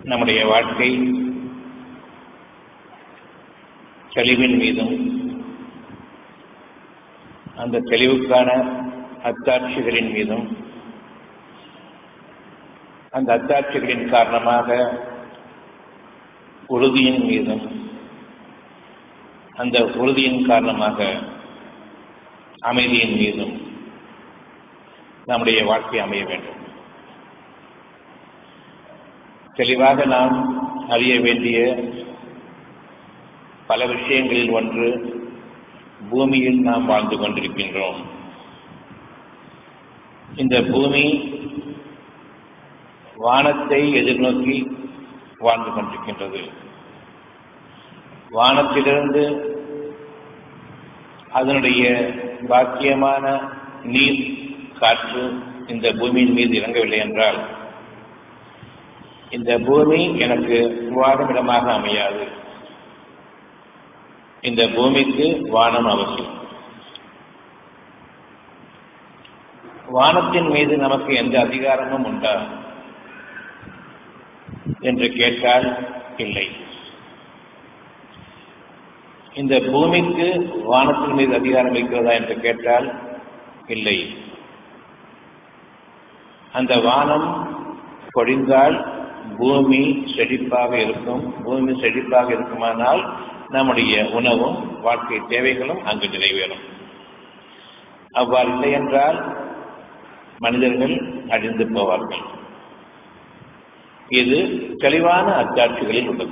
நம்முடைய வாழ்க்கை தெளிவின் மீதும் அந்த தெளிவுக்கான அத்தாட்சிகளின் மீதும் அந்த அத்தாட்சிகளின் காரணமாக உறுதியின் மீதும் அந்த உறுதியின் காரணமாக அமைதியின் மீதும் நம்முடைய வாழ்க்கை அமைய வேண்டும் தெளிவாக நாம் அறிய வேண்டிய பல விஷயங்களில் ஒன்று பூமியில் நாம் வாழ்ந்து கொண்டிருக்கின்றோம் இந்த பூமி வானத்தை எதிர்நோக்கி வாழ்ந்து கொண்டிருக்கின்றது வானத்திலிருந்து அதனுடைய பாக்கியமான நீர் காற்று இந்த பூமியின் மீது இறங்கவில்லை என்றால் இந்த பூமி எனக்கு வாழும் இடமாக அமையாது இந்த பூமிக்கு வானம் அவசியம் வானத்தின் மீது நமக்கு எந்த அதிகாரமும் உண்டா என்று கேட்டால் இல்லை இந்த பூமிக்கு வானத்தின் மீது அதிகாரம் இருக்கிறதா என்று கேட்டால் இல்லை அந்த வானம் பொழிந்தால் பூமி செழிப்பாக இருக்கும் பூமி செழிப்பாக இருக்குமானால் நம்முடைய உணவும் வாழ்க்கை தேவைகளும் அங்கு நிறைவேறும் அவ்வாறு இல்லை என்றால் மனிதர்கள் அழிந்து போவார்கள் இது தெளிவான அத்தாட்சிகளில் உள்ளது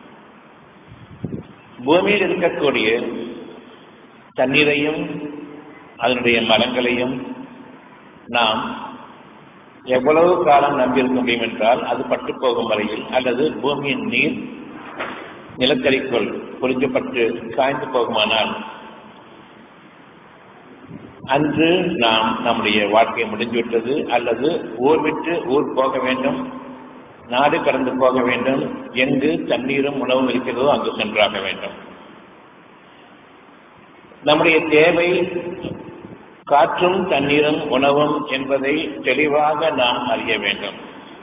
பூமியில் இருக்கக்கூடிய தண்ணீரையும் அதனுடைய மரங்களையும் நாம் எவ்வளவு காலம் நம்பியிருக்க முடியும் என்றால் அது பட்டு போகும் வரையில் அல்லது பூமியின் நீர் நிலக்கரிக்குள் புரிஞ்சப்பட்டு காய்ந்து போகுமானால் அன்று நாம் நம்முடைய வாழ்க்கை முடிந்துவிட்டது அல்லது ஊர் விட்டு ஊர் போக வேண்டும் நாடு கடந்து போக வேண்டும் எங்கு தண்ணீரும் உணவும் இருக்கிறதோ அங்கு சென்றாக வேண்டும் நம்முடைய தேவை காற்றும் தண்ணீரும் உணவும் என்பதை தெளிவாக நாம் அறிய வேண்டும்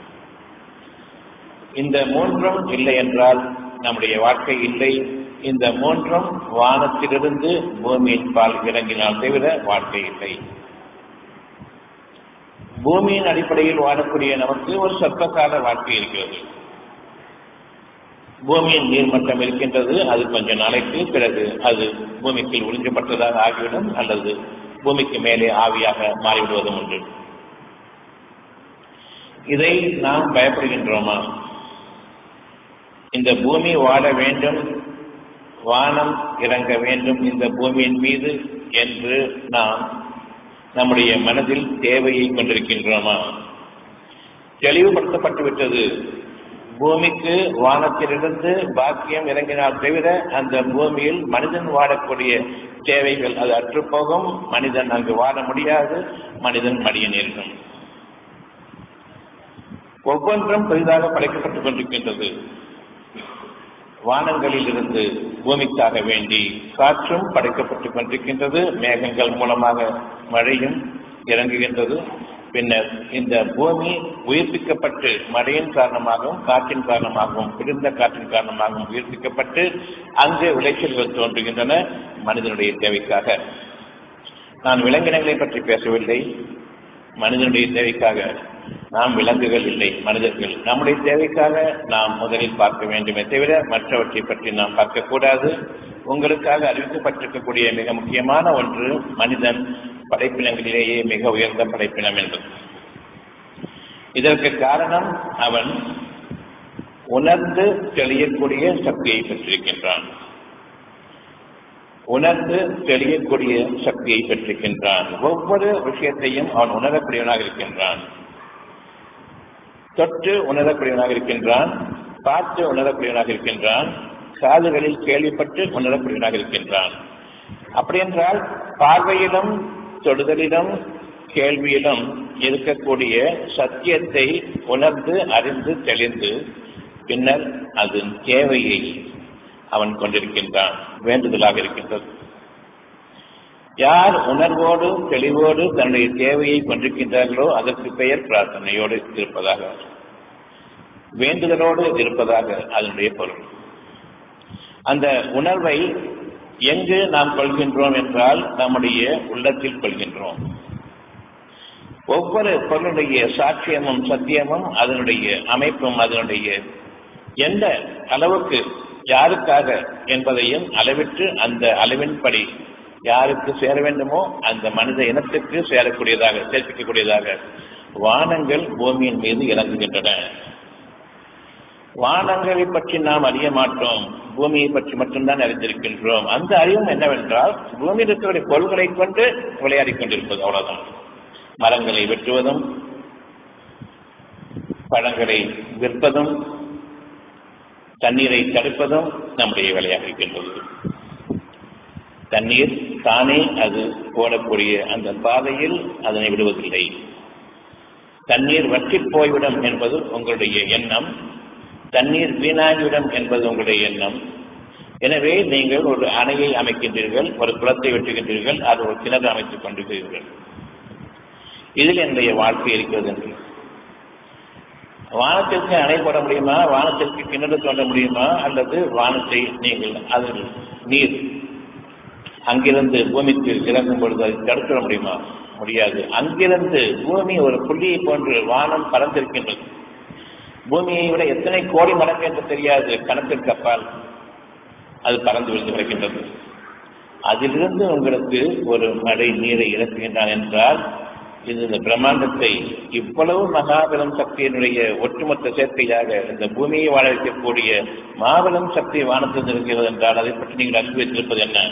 இந்த மூன்றும் இல்லை என்றால் நம்முடைய வாழ்க்கை இல்லை இந்த மூன்றும் வானத்திலிருந்து பூமியின் பால் இறங்கினால் தவிர வாழ்க்கை இல்லை பூமியின் அடிப்படையில் வாழக்கூடிய நமக்கு ஒரு சொற்ப கால வாழ்க்கை இருக்கிறது பூமியின் நீர்மட்டம் இருக்கின்றது அது கொஞ்ச நாளைக்கு பிறகு அது பூமிக்குள் உறிஞ்சப்பட்டதாக ஆகிவிடும் அல்லது பூமிக்கு மேலே ஆவியாக மாறிவிடுவதும் உண்டு இதை நாம் பயப்படுகின்றோமா இந்த பூமி வாழ வேண்டும் வானம் இறங்க வேண்டும் இந்த பூமியின் மீது என்று நாம் நம்முடைய மனதில் தேவையை கொண்டிருக்கின்றோமா தெளிவுபடுத்தப்பட்டு விட்டது பூமிக்கு வானத்திலிருந்து பாக்கியம் இறங்கினால் தவிர அந்த பூமியில் மனிதன் வாழக்கூடிய தேவைகள் அது அற்றுப்போகும் மனிதன் அங்கு வாழ முடியாது மனிதன் மடிய நேரிடும் ஒவ்வொன்றும் பெரிதாக படைக்கப்பட்டுக் கொண்டிருக்கின்றது வானங்களில் இருந்து பூமிக்காக வேண்டி காற்றும் படைக்கப்பட்டுக் கொண்டிருக்கின்றது மேகங்கள் மூலமாக மழையும் இறங்குகின்றது பின்னர் இந்த பூமி உயிர்ப்பிக்கப்பட்டு மழையின் காரணமாகவும் காற்றின் காரணமாகவும் குளிர்ந்த காற்றின் காரணமாகவும் உயிர்ப்பிக்கப்பட்டு அங்கு விளைச்சல்கள் தோன்றுகின்றன மனிதனுடைய தேவைக்காக நான் விலங்கினங்களை பற்றி பேசவில்லை மனிதனுடைய தேவைக்காக நாம் விலங்குகள் இல்லை மனிதர்கள் நம்முடைய தேவைக்காக நாம் முதலில் பார்க்க வேண்டுமே தவிர மற்றவற்றை பற்றி நாம் பார்க்கக்கூடாது உங்களுக்காக அறிவிக்கப்பட்டிருக்கக்கூடிய மிக முக்கியமான ஒன்று மனிதன் படைப்பினங்களிலேயே மிக உயர்ந்த படைப்பினம் என்று இதற்கு காரணம் அவன் உணர்ந்து தெளியக்கூடிய சக்தியை பெற்றிருக்கின்றான் உணர்ந்து தெளியக்கூடிய சக்தியை பெற்றிருக்கின்றான் ஒவ்வொரு விஷயத்தையும் அவன் உணரக்கூடியவனாக இருக்கின்றான் தொட்டு உணரக்கூடியவனாக இருக்கின்றான் பார்த்து உணரக்கூடியவனாக இருக்கின்றான் காதுகளில் கேள்விப்பட்டு உணரக்கூடியவனாக இருக்கின்றான் அப்படியென்றால் பார்வையிலும் தொடுதலிலும் கேள்வியிலும் இருக்கக்கூடிய சத்தியத்தை உணர்ந்து அறிந்து தெளிந்து பின்னர் அதன் தேவையை அவன் கொண்டிருக்கின்றான் வேண்டுதலாக இருக்கின்றது யார் உணர்வோடு தெளிவோடு தன்னுடைய தேவையை கொண்டிருக்கின்றார்களோ அதற்கு பெயர் பிரார்த்தனையோடு இருப்பதாக வேண்டுதலோடு இருப்பதாக அதனுடைய பொருள் அந்த உணர்வை எங்கு நாம் கொள்கின்றோம் என்றால் நம்முடைய உள்ளத்தில் கொள்கின்றோம் ஒவ்வொரு பொருளுடைய சாட்சியமும் சத்தியமும் அதனுடைய அமைப்பும் அதனுடைய எந்த அளவுக்கு யாருக்காக என்பதையும் அளவிட்டு அந்த அளவின்படி யாருக்கு சேர வேண்டுமோ அந்த மனித இனத்துக்கு சேரக்கூடியதாக சேர்ப்பிக்கக்கூடியதாக வானங்கள் பூமியின் மீது இறங்குகின்றன வானங்களை பற்றி நாம் அறிய மாட்டோம் பூமியை பற்றி மட்டும்தான் அறிந்திருக்கின்றோம் அந்த அறிவும் என்னவென்றால் பூமியில் இருக்கக்கூடிய பொருள்களை கொண்டு விளையாடிக் கொண்டிருப்பது அவ்வளவுதான் மரங்களை வெட்டுவதும் பழங்களை விற்பதும் தண்ணீரை தடுப்பதும் நம்முடைய வேலையாக இருக்கின்றது தண்ணீர் தானே அது போடக்கூடிய அந்த பாதையில் அதனை விடுவதில்லை தண்ணீர் வற்றி போய்விடும் என்பது உங்களுடைய எண்ணம் தண்ணீர் வீணாகிவிடும் என்பது உங்களுடைய எண்ணம் எனவே நீங்கள் ஒரு அணையை அமைக்கின்றீர்கள் ஒரு குளத்தை வெட்டுகின்றீர்கள் அது ஒரு கிணறு அமைத்துக் கொண்டிருக்கிறீர்கள் இதில் என்னுடைய வாழ்க்கை இருக்கிறது என்று வானத்திற்கு அணை போட முடியுமா வானத்திற்கு கிணறு தோண்ட முடியுமா அல்லது வானத்தை நீங்கள் அதில் நீர் அங்கிருந்து பூமிக்கு இறங்கும் பொழுது அதை தடுத்துட முடியுமா முடியாது அங்கிருந்து பூமி ஒரு புள்ளியை போன்று வானம் பறந்திருக்கின்றது பூமியை விட எத்தனை கோடி மடங்கு என்று தெரியாது கணக்கிற்கு அப்பால் அது பறந்து விழுந்து கிடக்கின்றது அதிலிருந்து உங்களுக்கு ஒரு மழை நீரை இறக்குகின்றான் என்றால் இது இந்த பிரம்மாண்டத்தை இவ்வளவு மகாபலம் சக்தியினுடைய ஒட்டுமொத்த சேர்க்கையாக இந்த பூமியை வாழ வைக்கக்கூடிய மாபெரும் சக்தி வானத்தில் இருக்கிறது என்றால் அதை பற்றி நீங்கள் அறிந்து வைத்திருப்பது என்ன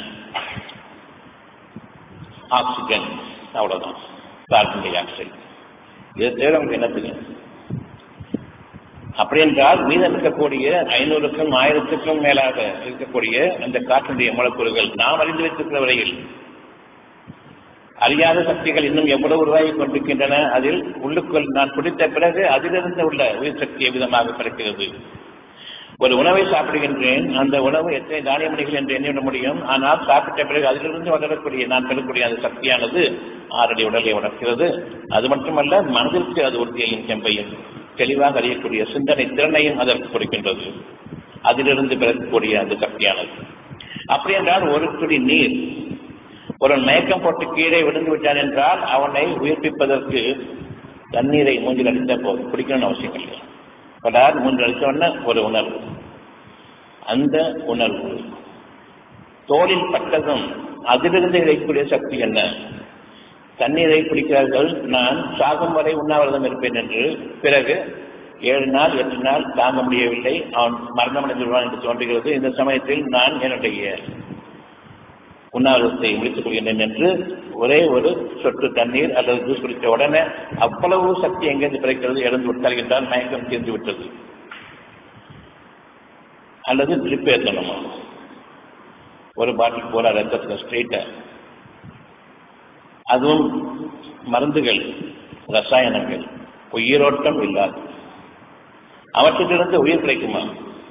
ஆக்சிஜன் அவ்வளவுதான் கார்பன் டை ஆக்சைடு இதை தவிர உங்களுக்கு என்ன தெரியும் அப்படி என்றால் மீதம் இருக்கக்கூடிய ஐநூறுக்கும் ஆயிரத்துக்கும் மேலாக இருக்கக்கூடிய அந்த காற்றினுடைய மூலக்கூறுகள் நாம் அறிந்து வைத்திருக்கிற வரையில் அறியாத சக்திகள் இன்னும் எவ்வளவு உருவாகி கொண்டிருக்கின்றன அதில் உள்ளுக்குள் நான் பிடித்த பிறகு அதிலிருந்து உள்ள உயிர் சக்தி எவ்விதமாக கிடைக்கிறது ஒரு உணவை சாப்பிடுகின்றேன் அந்த உணவு எத்தனை தானியமணிகள் என்று எண்ணிவிட முடியும் ஆனால் சாப்பிட்ட பிறகு அதிலிருந்து வளரக்கூடிய நான் பெறக்கூடிய அந்த சக்தியானது ஆறடி உடலை வளர்க்கிறது அது மட்டுமல்ல மனதிற்கு அது உறுதியையும் செம்பையும் தெளிவாக அறியக்கூடிய சிந்தனை திறனையும் அதற்கு கொடுக்கின்றது அதிலிருந்து பெறக்கூடிய அந்த சக்தியானது அப்படி என்றால் ஒரு துளி நீர் ஒரு மயக்கம் போட்டு கீழே விழுந்து விட்டான் என்றால் அவனை உயிர்ப்பிப்பதற்கு தண்ணீரை மூஞ்சில் அடித்த போதும் குடிக்கணும்னு அவசியம் இல்லை படார் மூன்று அடித்தவொன்ன ஒரு உணர்வு அந்த உணர்வு தோளில் பட்டதும் அதிலிருந்து கிடைக்கக்கூடிய சக்தி என்ன தண்ணீரை குடிக்கிறார்கள் நான் சாகும் வரை உண்ணாவிரதம் இருப்பேன் என்று பிறகு ஏழு நாள் எட்டு நாள் தாங்க முடியவில்லை அவன் மரணம் அடைந்துள்ளான் என்று தோன்றுகிறது இந்த சமயத்தில் நான் என்னுடைய உண்ணாவிரதத்தை முடித்துக் கொள்கின்றேன் என்று ஒரே ஒரு சொட்டு தண்ணீர் அல்லது ஜூஸ் குடித்த உடனே அவ்வளவு சக்தி எங்கிருந்து பிறக்கிறது இழந்து விட்டால் என்றால் மயக்கம் தீர்ந்து விட்டது அல்லது ட்ரிப் ஏற்றணுமா ஒரு பாட்டில் போல ரத்தத்தில் ஸ்ட்ரெயிட்டா அதுவும் மருந்துகள் ரசாயனங்கள் உயிரோட்டம் இல்லாது அவற்றிலிருந்து உயிர் கிடைக்குமா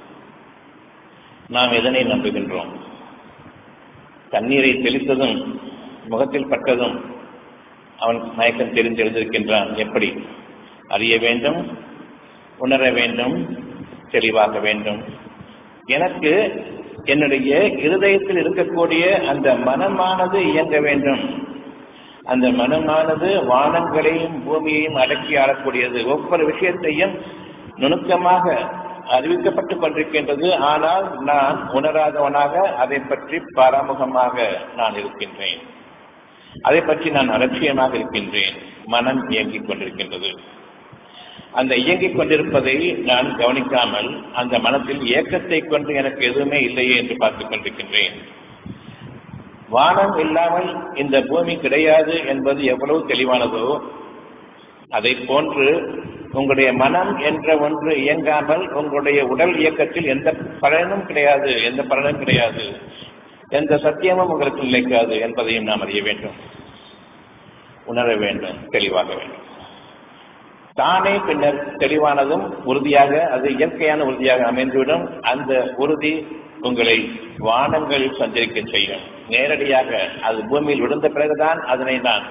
நாம் எதனை நம்புகின்றோம் தண்ணீரை தெளித்ததும் முகத்தில் பட்டதும் அவன் மயக்கம் தெரிந்து எழுந்திருக்கின்றான் எப்படி அறிய வேண்டும் உணர வேண்டும் தெளிவாக வேண்டும் எனக்கு என்னுடைய இருதயத்தில் இருக்கக்கூடிய அந்த மனமானது இயங்க வேண்டும் அந்த மனமானது வானங்களையும் பூமியையும் அடக்கி ஆளக்கூடியது ஒவ்வொரு விஷயத்தையும் நுணுக்கமாக அறிவிக்கப்பட்டுக் கொண்டிருக்கின்றது ஆனால் நான் உணராதவனாக அதை பற்றி பாராமுகமாக நான் இருக்கின்றேன் அதை பற்றி நான் அலட்சியமாக இருக்கின்றேன் மனம் இயங்கிக் கொண்டிருக்கின்றது அந்த இயங்கிக் கொண்டிருப்பதை நான் கவனிக்காமல் அந்த மனத்தில் இயக்கத்தை கொண்டு எனக்கு எதுவுமே இல்லையே என்று பார்த்துக் கொண்டிருக்கின்றேன் வானம் இல்லாமல் இந்த பூமி கிடையாது என்பது எவ்வளவு தெளிவானதோ அதை போன்று உங்களுடைய மனம் என்ற ஒன்று இயங்காமல் உங்களுடைய உடல் இயக்கத்தில் எந்த பலனும் கிடையாது எந்த பலனும் கிடையாது எந்த சத்தியமும் உங்களுக்கு நிலைக்காது என்பதையும் நாம் அறிய வேண்டும் உணர வேண்டும் தெளிவாக வேண்டும் தானே பின்னர் தெளிவானதும் உறுதியாக அது இயற்கையான உறுதியாக அமைந்துவிடும் அந்த உறுதி உங்களை வானங்களில் சஞ்சரிக்க செய்யும் நேரடியாக அது பூமியில் விழுந்த பிறகுதான் அதனை நான்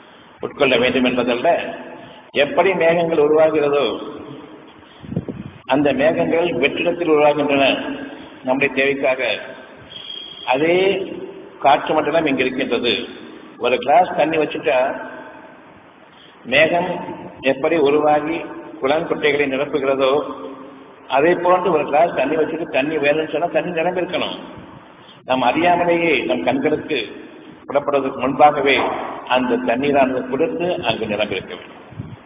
உட்கொள்ள வேண்டும் என்பதல்ல எப்படி மேகங்கள் உருவாகிறதோ அந்த மேகங்கள் வெற்றிடத்தில் உருவாகின்றன நம்முடைய தேவைக்காக அதே காற்று மண்டலம் இங்கு இருக்கின்றது ஒரு கிளாஸ் தண்ணி வச்சுட்டா மேகம் எப்படி உருவாகி குளங்குட்டைகளை நிரப்புகிறதோ அதே போன்று ஒரு கிளாஸ் தண்ணி வச்சுட்டு தண்ணி வேணும்னு சொன்னா தண்ணி நிரம்பிருக்கணும் நம் அறியாமலேயே நம் கண்களுக்கு புறப்படுவதற்கு முன்பாகவே அந்த தண்ணீரானது குளிர்ந்து அங்கு நிரம்பிருக்க வேண்டும்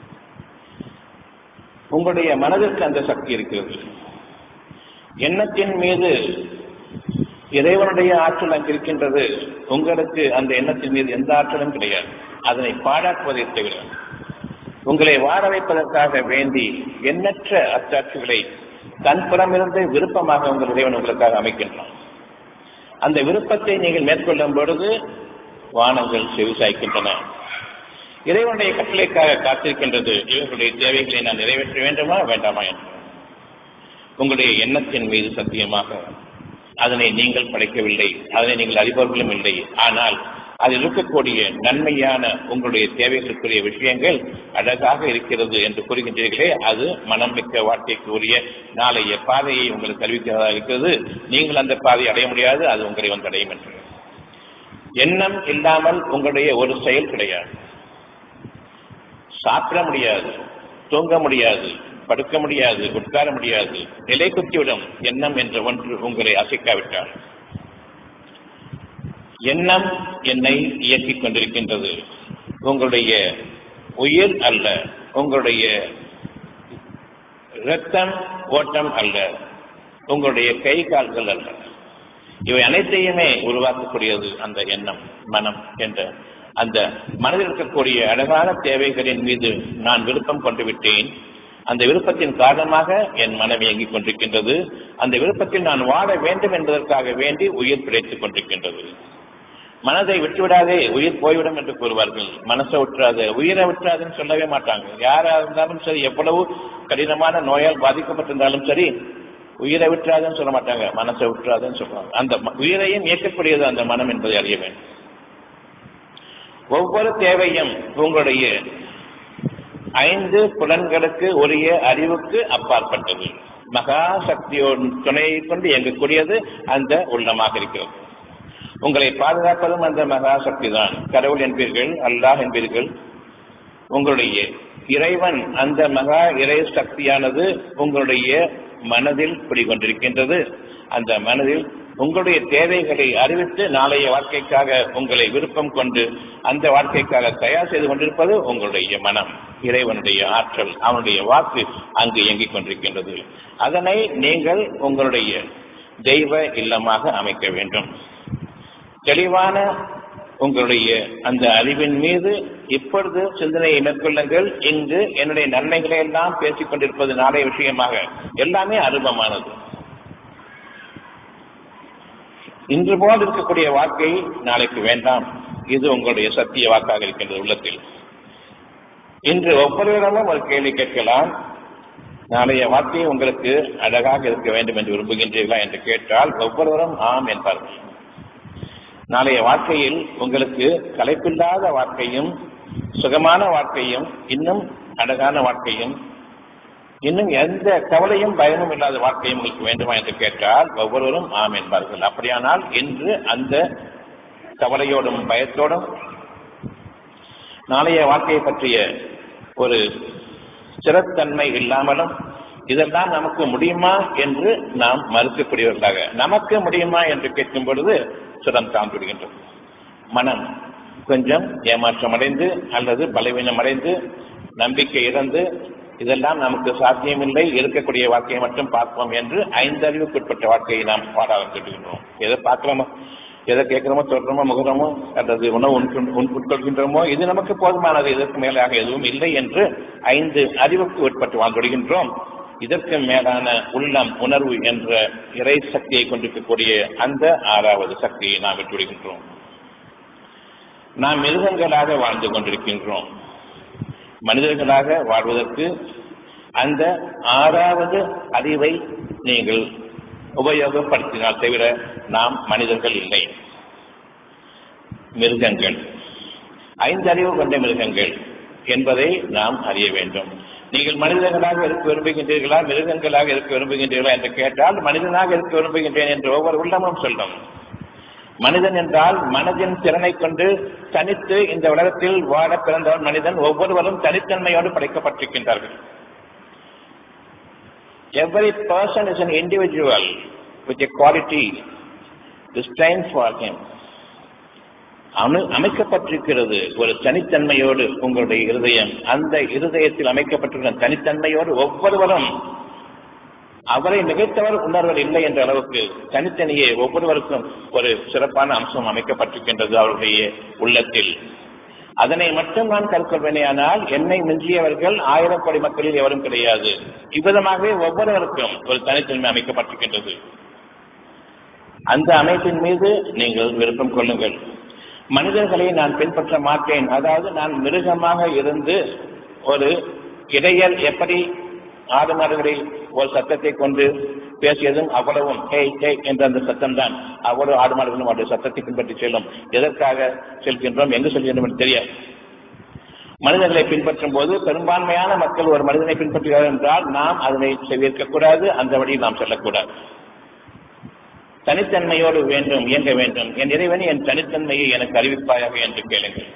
உங்களுடைய மனதிற்கு அந்த சக்தி இருக்கிறது எண்ணத்தின் மீது இறைவனுடைய ஆற்றல் அங்கு இருக்கின்றது உங்களுக்கு அந்த எண்ணத்தின் மீது எந்த ஆற்றலும் கிடையாது அதனை பாழாக்குவதை தவிர உங்களை வாழ வைப்பதற்காக வேண்டி எண்ணற்ற அச்சாட்சிகளை தன் புறமிருந்து விருப்பமாக உங்கள் இறைவன் உங்களுக்காக அமைக்கின்றான் அந்த விருப்பத்தை நீங்கள் மேற்கொள்ளும் பொழுது வானங்கள் செவிசாய்க்கின்றன இறைவனுடைய கட்டளைக்காக காத்திருக்கின்றது இவர்களுடைய தேவைகளை நான் நிறைவேற்ற வேண்டுமா வேண்டாமா என்று உங்களுடைய எண்ணத்தின் மீது சத்தியமாக அதனை நீங்கள் படைக்கவில்லை அதனை நீங்கள் அறிபவர்களும் இல்லை ஆனால் அதில் இருக்கக்கூடிய நன்மையான உங்களுடைய தேவைகளுக்குரிய விஷயங்கள் அழகாக இருக்கிறது என்று கூறுகின்றீர்களே அது மனம் மிக்க வாழ்க்கைக்கு உரிய நாளைய பாதையை உங்களுக்கு அறிவிக்கிறதா இருக்கிறது நீங்கள் அந்த பாதையை அடைய முடியாது அது உங்களை வந்து அடையும் என்று எண்ணம் இல்லாமல் உங்களுடைய ஒரு செயல் கிடையாது சாப்பிட முடியாது தூங்க முடியாது படுக்க முடியாது உட்கார முடியாது நிலை குத்திவிடும் எண்ணம் என்ற ஒன்று உங்களை அசைக்காவிட்டால் எண்ணம் என்னை இயக்கிக் கொண்டிருக்கின்றது உங்களுடைய உயிர் அல்ல உங்களுடைய இரத்தம் ஓட்டம் அல்ல உங்களுடைய கை கால்கள் அல்ல இவை அனைத்தையுமே உருவாக்கக்கூடியது அந்த எண்ணம் மனம் என்ற அந்த மனதில் இருக்கக்கூடிய அழகான தேவைகளின் மீது நான் விருப்பம் கொண்டு விட்டேன் அந்த விருப்பத்தின் காரணமாக என் மனம் இயங்கிக் கொண்டிருக்கின்றது அந்த விருப்பத்தில் நான் வாழ வேண்டும் என்பதற்காக வேண்டி உயிர் பிழைத்துக் கொண்டிருக்கின்றது மனதை விட்டுவிடாதே உயிர் போய்விடும் என்று கூறுவார்கள் மனசை விட்டுறாது உயிரை விட்டுறாதுன்னு சொல்லவே மாட்டாங்க யாரா இருந்தாலும் சரி எவ்வளவு கடினமான நோயால் பாதிக்கப்பட்டிருந்தாலும் சரி உயிரை விட்டுறாதுன்னு சொல்ல மாட்டாங்க மனசை விட்டுறாதுன்னு சொல்றாங்க அந்த உயிரையும் இயக்கக்கூடியது அந்த மனம் என்பதை அறிய வேண்டும் ஒவ்வொரு தேவையும் உங்களுடைய ஐந்து புலன்களுக்கு உரிய அறிவுக்கு அப்பாற்பட்டது மகா சக்தியோட துணையை கொண்டு இயங்கக்கூடியது அந்த உள்ளமாக இருக்கிறது உங்களை பாதுகாப்பதும் அந்த மகா சக்தி தான் கடவுள் என்பீர்கள் அல்லாஹ் என்பீர்கள் உங்களுடைய இறைவன் அந்த மகா இறை சக்தியானது உங்களுடைய மனதில் குடிகொண்டிருக்கின்றது அந்த மனதில் உங்களுடைய தேவைகளை அறிவித்து நாளைய வாழ்க்கைக்காக உங்களை விருப்பம் கொண்டு அந்த வாழ்க்கைக்காக தயார் செய்து கொண்டிருப்பது உங்களுடைய மனம் இறைவனுடைய ஆற்றல் அவனுடைய வாக்கு அங்கு இயங்கிக் கொண்டிருக்கின்றது அதனை நீங்கள் உங்களுடைய தெய்வ இல்லமாக அமைக்க வேண்டும் தெளிவான உங்களுடைய அந்த அறிவின் மீது இப்பொழுது சிந்தனையை மேற்கொள்ளுங்கள் இங்கு என்னுடைய நன்மைகளை எல்லாம் பேசிக் கொண்டிருப்பது நாளைய விஷயமாக எல்லாமே அருபமானது இன்று போல் இருக்கக்கூடிய வாக்கை நாளைக்கு வேண்டாம் இது உங்களுடைய சத்திய வாக்காக இருக்கின்றது உள்ளத்தில் இன்று ஒவ்வொருவரிடமும் ஒரு கேள்வி கேட்கலாம் நாளைய வாக்கை உங்களுக்கு அழகாக இருக்க வேண்டும் என்று விரும்புகின்றீர்களா என்று கேட்டால் ஒவ்வொருவரும் ஆம் என்பார்கள் நாளைய வாழ்க்கையில் உங்களுக்கு கலைப்பில்லாத வாழ்க்கையும் சுகமான வாழ்க்கையும் இன்னும் அழகான வாழ்க்கையும் இன்னும் எந்த கவலையும் பயமும் இல்லாத வாழ்க்கையும் உங்களுக்கு வேண்டுமா என்று கேட்டால் ஒவ்வொருவரும் ஆம் என்பார்கள் அப்படியானால் இன்று அந்த கவலையோடும் பயத்தோடும் நாளைய வாழ்க்கையை பற்றிய ஒரு ஸ்திரத்தன்மை இல்லாமலும் இதெல்லாம் நமக்கு முடியுமா என்று நாம் மறுக்கக்கூடியவர்களாக நமக்கு முடியுமா என்று கேட்கும் பொழுது சுரம் தாழ்ந்துவிடுகின்றது மனம் கொஞ்சம் ஏமாற்றம் அடைந்து அல்லது பலவீனம் அடைந்து நம்பிக்கை இழந்து இதெல்லாம் நமக்கு சாத்தியமில்லை இருக்கக்கூடிய வாழ்க்கையை மட்டும் பார்ப்போம் என்று ஐந்தறிவுக்குட்பட்ட வாழ்க்கையை நாம் பாட ஆரம்பித்துகின்றோம் எதை பார்க்கிறோமோ எதை கேட்கிறோமோ சொல்றோமோ முகரமோ அல்லது உணவு உட்கொள்கின்றோமோ இது நமக்கு போதுமானது இதற்கு மேலாக எதுவும் இல்லை என்று ஐந்து அறிவுக்கு உட்பட்டு வாழ்ந்துடுகின்றோம் இதற்கு மேலான உள்ளம் உணர்வு என்ற இறை சக்தியை கொண்டிருக்கக்கூடிய அந்த ஆறாவது சக்தியை நாம் விட்டுவிடுகின்றோம் நாம் மிருகங்களாக வாழ்ந்து கொண்டிருக்கின்றோம் மனிதர்களாக வாழ்வதற்கு அந்த ஆறாவது அறிவை நீங்கள் உபயோகப்படுத்தினால் தவிர நாம் மனிதர்கள் இல்லை மிருகங்கள் ஐந்து அறிவு கொண்ட மிருகங்கள் என்பதை நாம் அறிய வேண்டும் நீங்கள் மனிதர்களாக இருக்க விரும்புகின்றீர்களா மிருகங்களாக இருக்க விரும்புகின்றீர்களா என்று கேட்டால் மனிதனாக இருக்க விரும்புகின்றேன் என்று ஒவ்வொரு உள்ளமும் சொல்லும் மனிதன் என்றால் மனதின் திறனை கொண்டு தனித்து இந்த உலகத்தில் வாழ பிறந்தவன் மனிதன் ஒவ்வொருவரும் தனித்தன்மையோடு படைக்கப்பட்டிருக்கின்றார்கள் Every person is an individual with a quality destined for him. அமை அமைக்கப்பட்டிருக்கிறது ஒரு தனித்தன்மையோடு உங்களுடைய இருதயம் அந்த இருதயத்தில் அமைக்கப்பட்டிருக்கிற தனித்தன்மையோடு ஒவ்வொருவரும் அவரை மிகைத்தவர் உணர்வர் இல்லை என்ற அளவுக்கு தனித்தனியே ஒவ்வொருவருக்கும் ஒரு சிறப்பான அம்சம் அமைக்கப்பட்டிருக்கின்றது அவருடைய உள்ளத்தில் அதனை மட்டும் நான் கற்கொள்வேனேயானால் என்னை மிஞ்சியவர்கள் ஆயிரம் கோடி மக்களில் எவரும் கிடையாது இவ்விதமாகவே ஒவ்வொருவருக்கும் ஒரு தனித்தன்மை அமைக்கப்பட்டிருக்கின்றது அந்த அமைப்பின் மீது நீங்கள் விருப்பம் கொள்ளுங்கள் மனிதர்களை நான் பின்பற்ற மாட்டேன் அதாவது நான் மிருகமாக இருந்து ஒரு இடையர் எப்படி ஆடு மாடுகளில் ஒரு சத்தத்தை கொண்டு பேசியதும் அவ்வளவும் ஹேய் ஹேய் என்ற அந்த சத்தம் தான் அவ்வளவு ஆடு மாடுகளும் அவருடைய சத்தத்தை பின்பற்றி செல்லும் எதற்காக செல்கின்றோம் எங்கு செல்கின்றோம் என்று தெரியாது மனிதர்களை பின்பற்றும் போது பெரும்பான்மையான மக்கள் ஒரு மனிதனை பின்பற்றுகிறார்கள் என்றால் நாம் அதனை செவிக்கக்கூடாது அந்த வழியில் நாம் செல்லக்கூடாது தனித்தன்மையோடு வேண்டும் இயங்க வேண்டும் என் இறைவன் என் தனித்தன்மையை எனக்கு அறிவிப்பாயாக என்று கேளுங்கள்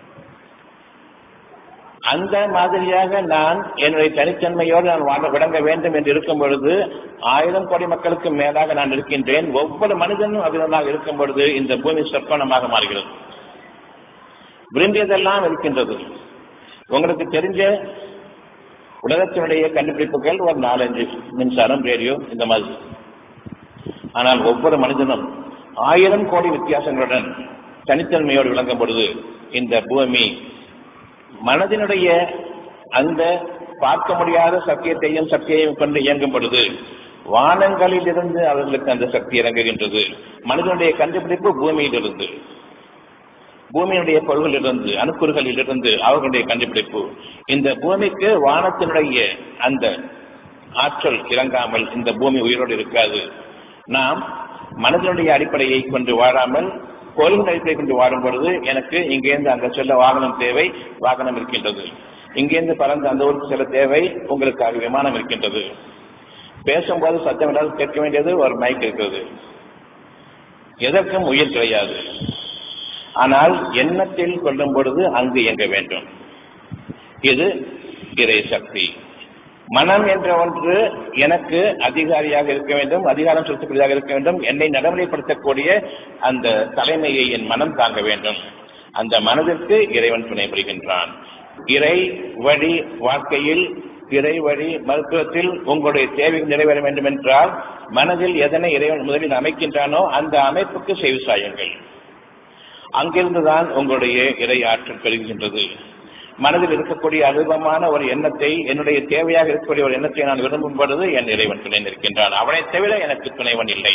அந்த மாதிரியாக நான் என்னுடைய தனித்தன்மையோடு நான் வாழ விளங்க வேண்டும் என்று இருக்கும் பொழுது ஆயிரம் கோடி மக்களுக்கு மேலாக நான் இருக்கின்றேன் ஒவ்வொரு மனிதனும் அவ்விதமாக இருக்கும் பொழுது இந்த பூமி சொற்பனமாக மாறுகிறது விரும்பியதெல்லாம் இருக்கின்றது உங்களுக்கு தெரிஞ்ச உலகத்தினுடைய கண்டுபிடிப்புகள் ஒரு நாலஞ்சு மின்சாரம் ரேடியோ இந்த மாதிரி ஆனால் ஒவ்வொரு மனிதனும் ஆயிரம் கோடி வித்தியாசங்களுடன் தனித்தன்மையோடு விளங்கும் பொழுது இந்த பூமி மனதினுடைய அந்த பார்க்க முடியாத சத்தியத்தையும் சக்தியையும் கொண்டு இயங்கும் பொழுது வானங்களில் இருந்து அவர்களுக்கு அந்த சக்தி இறங்குகின்றது மனிதனுடைய கண்டுபிடிப்பு பூமியிலிருந்து பூமியினுடைய பொருள்களிலிருந்து அணுக்குறுகளிலிருந்து அவர்களுடைய கண்டுபிடிப்பு இந்த பூமிக்கு வானத்தினுடைய அந்த ஆற்றல் இறங்காமல் இந்த பூமி உயிரோடு இருக்காது நாம் மனதினுடைய அடிப்படையை கொண்டு வாழாமல் கோயிலின் அடிப்படை கொண்டு வாழும் பொழுது எனக்கு இங்கேருந்து அங்க செல்ல வாகனம் தேவை வாகனம் இருக்கின்றது இங்கேருந்து பறந்து அந்த ஊருக்கு செல்ல தேவை உங்களுக்காக விமானம் இருக்கின்றது பேசும்போது சத்தம் இல்லாத கேட்க வேண்டியது ஒரு மைக் இருக்கிறது எதற்கும் உயிர் கிடையாது ஆனால் எண்ணத்தில் கொள்ளும் பொழுது அங்கு இயங்க வேண்டும் இது இறை சக்தி மனம் என்ற ஒன்று எனக்கு அதிகாரியாக இருக்க வேண்டும் அதிகாரம் செலுத்தக்கூடியதாக இருக்க வேண்டும் என்னை நடைமுறைப்படுத்தக்கூடிய அந்த தலைமையை என் மனம் தாங்க வேண்டும் அந்த மனதிற்கு இறைவன் துணை புரிகின்றான் இறை வழி வாழ்க்கையில் இறை வழி மருத்துவத்தில் உங்களுடைய தேவைகள் நிறைவேற வேண்டும் என்றால் மனதில் எதனை இறைவன் முதலில் அமைக்கின்றானோ அந்த அமைப்புக்கு செய்து சாயுங்கள் அங்கிருந்துதான் உங்களுடைய இறை ஆற்றல் பெறுகின்றது மனதில் இருக்கக்கூடிய அனுபவமான ஒரு எண்ணத்தை என்னுடைய தேவையாக இருக்கக்கூடிய ஒரு எண்ணத்தை நான் விரும்பும் பொழுது என் இறைவன் துணை நிற்கின்றான் அவனை தவிர எனக்கு துணைவன் இல்லை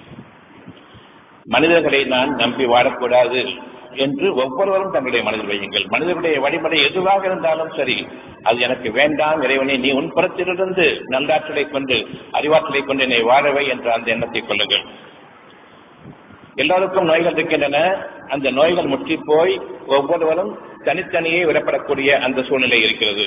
மனிதர்களை நான் நம்பி வாழக்கூடாது என்று ஒவ்வொருவரும் தங்களுடைய மனதில் வையுங்கள் மனிதர்களுடைய வழிமுறை எதுவாக இருந்தாலும் சரி அது எனக்கு வேண்டாம் இறைவனை நீ உன் புறத்திலிருந்து நல்லாற்றலை கொண்டு அறிவாற்றலை கொண்டு என்னை வாழவை என்ற அந்த எண்ணத்தை கொள்ளுங்கள் எல்லோருக்கும் நோய்கள் இருக்கின்றன அந்த நோய்கள் முற்றி போய் ஒவ்வொருவரும் தனித்தனியே விடப்படக்கூடிய அந்த சூழ்நிலை இருக்கிறது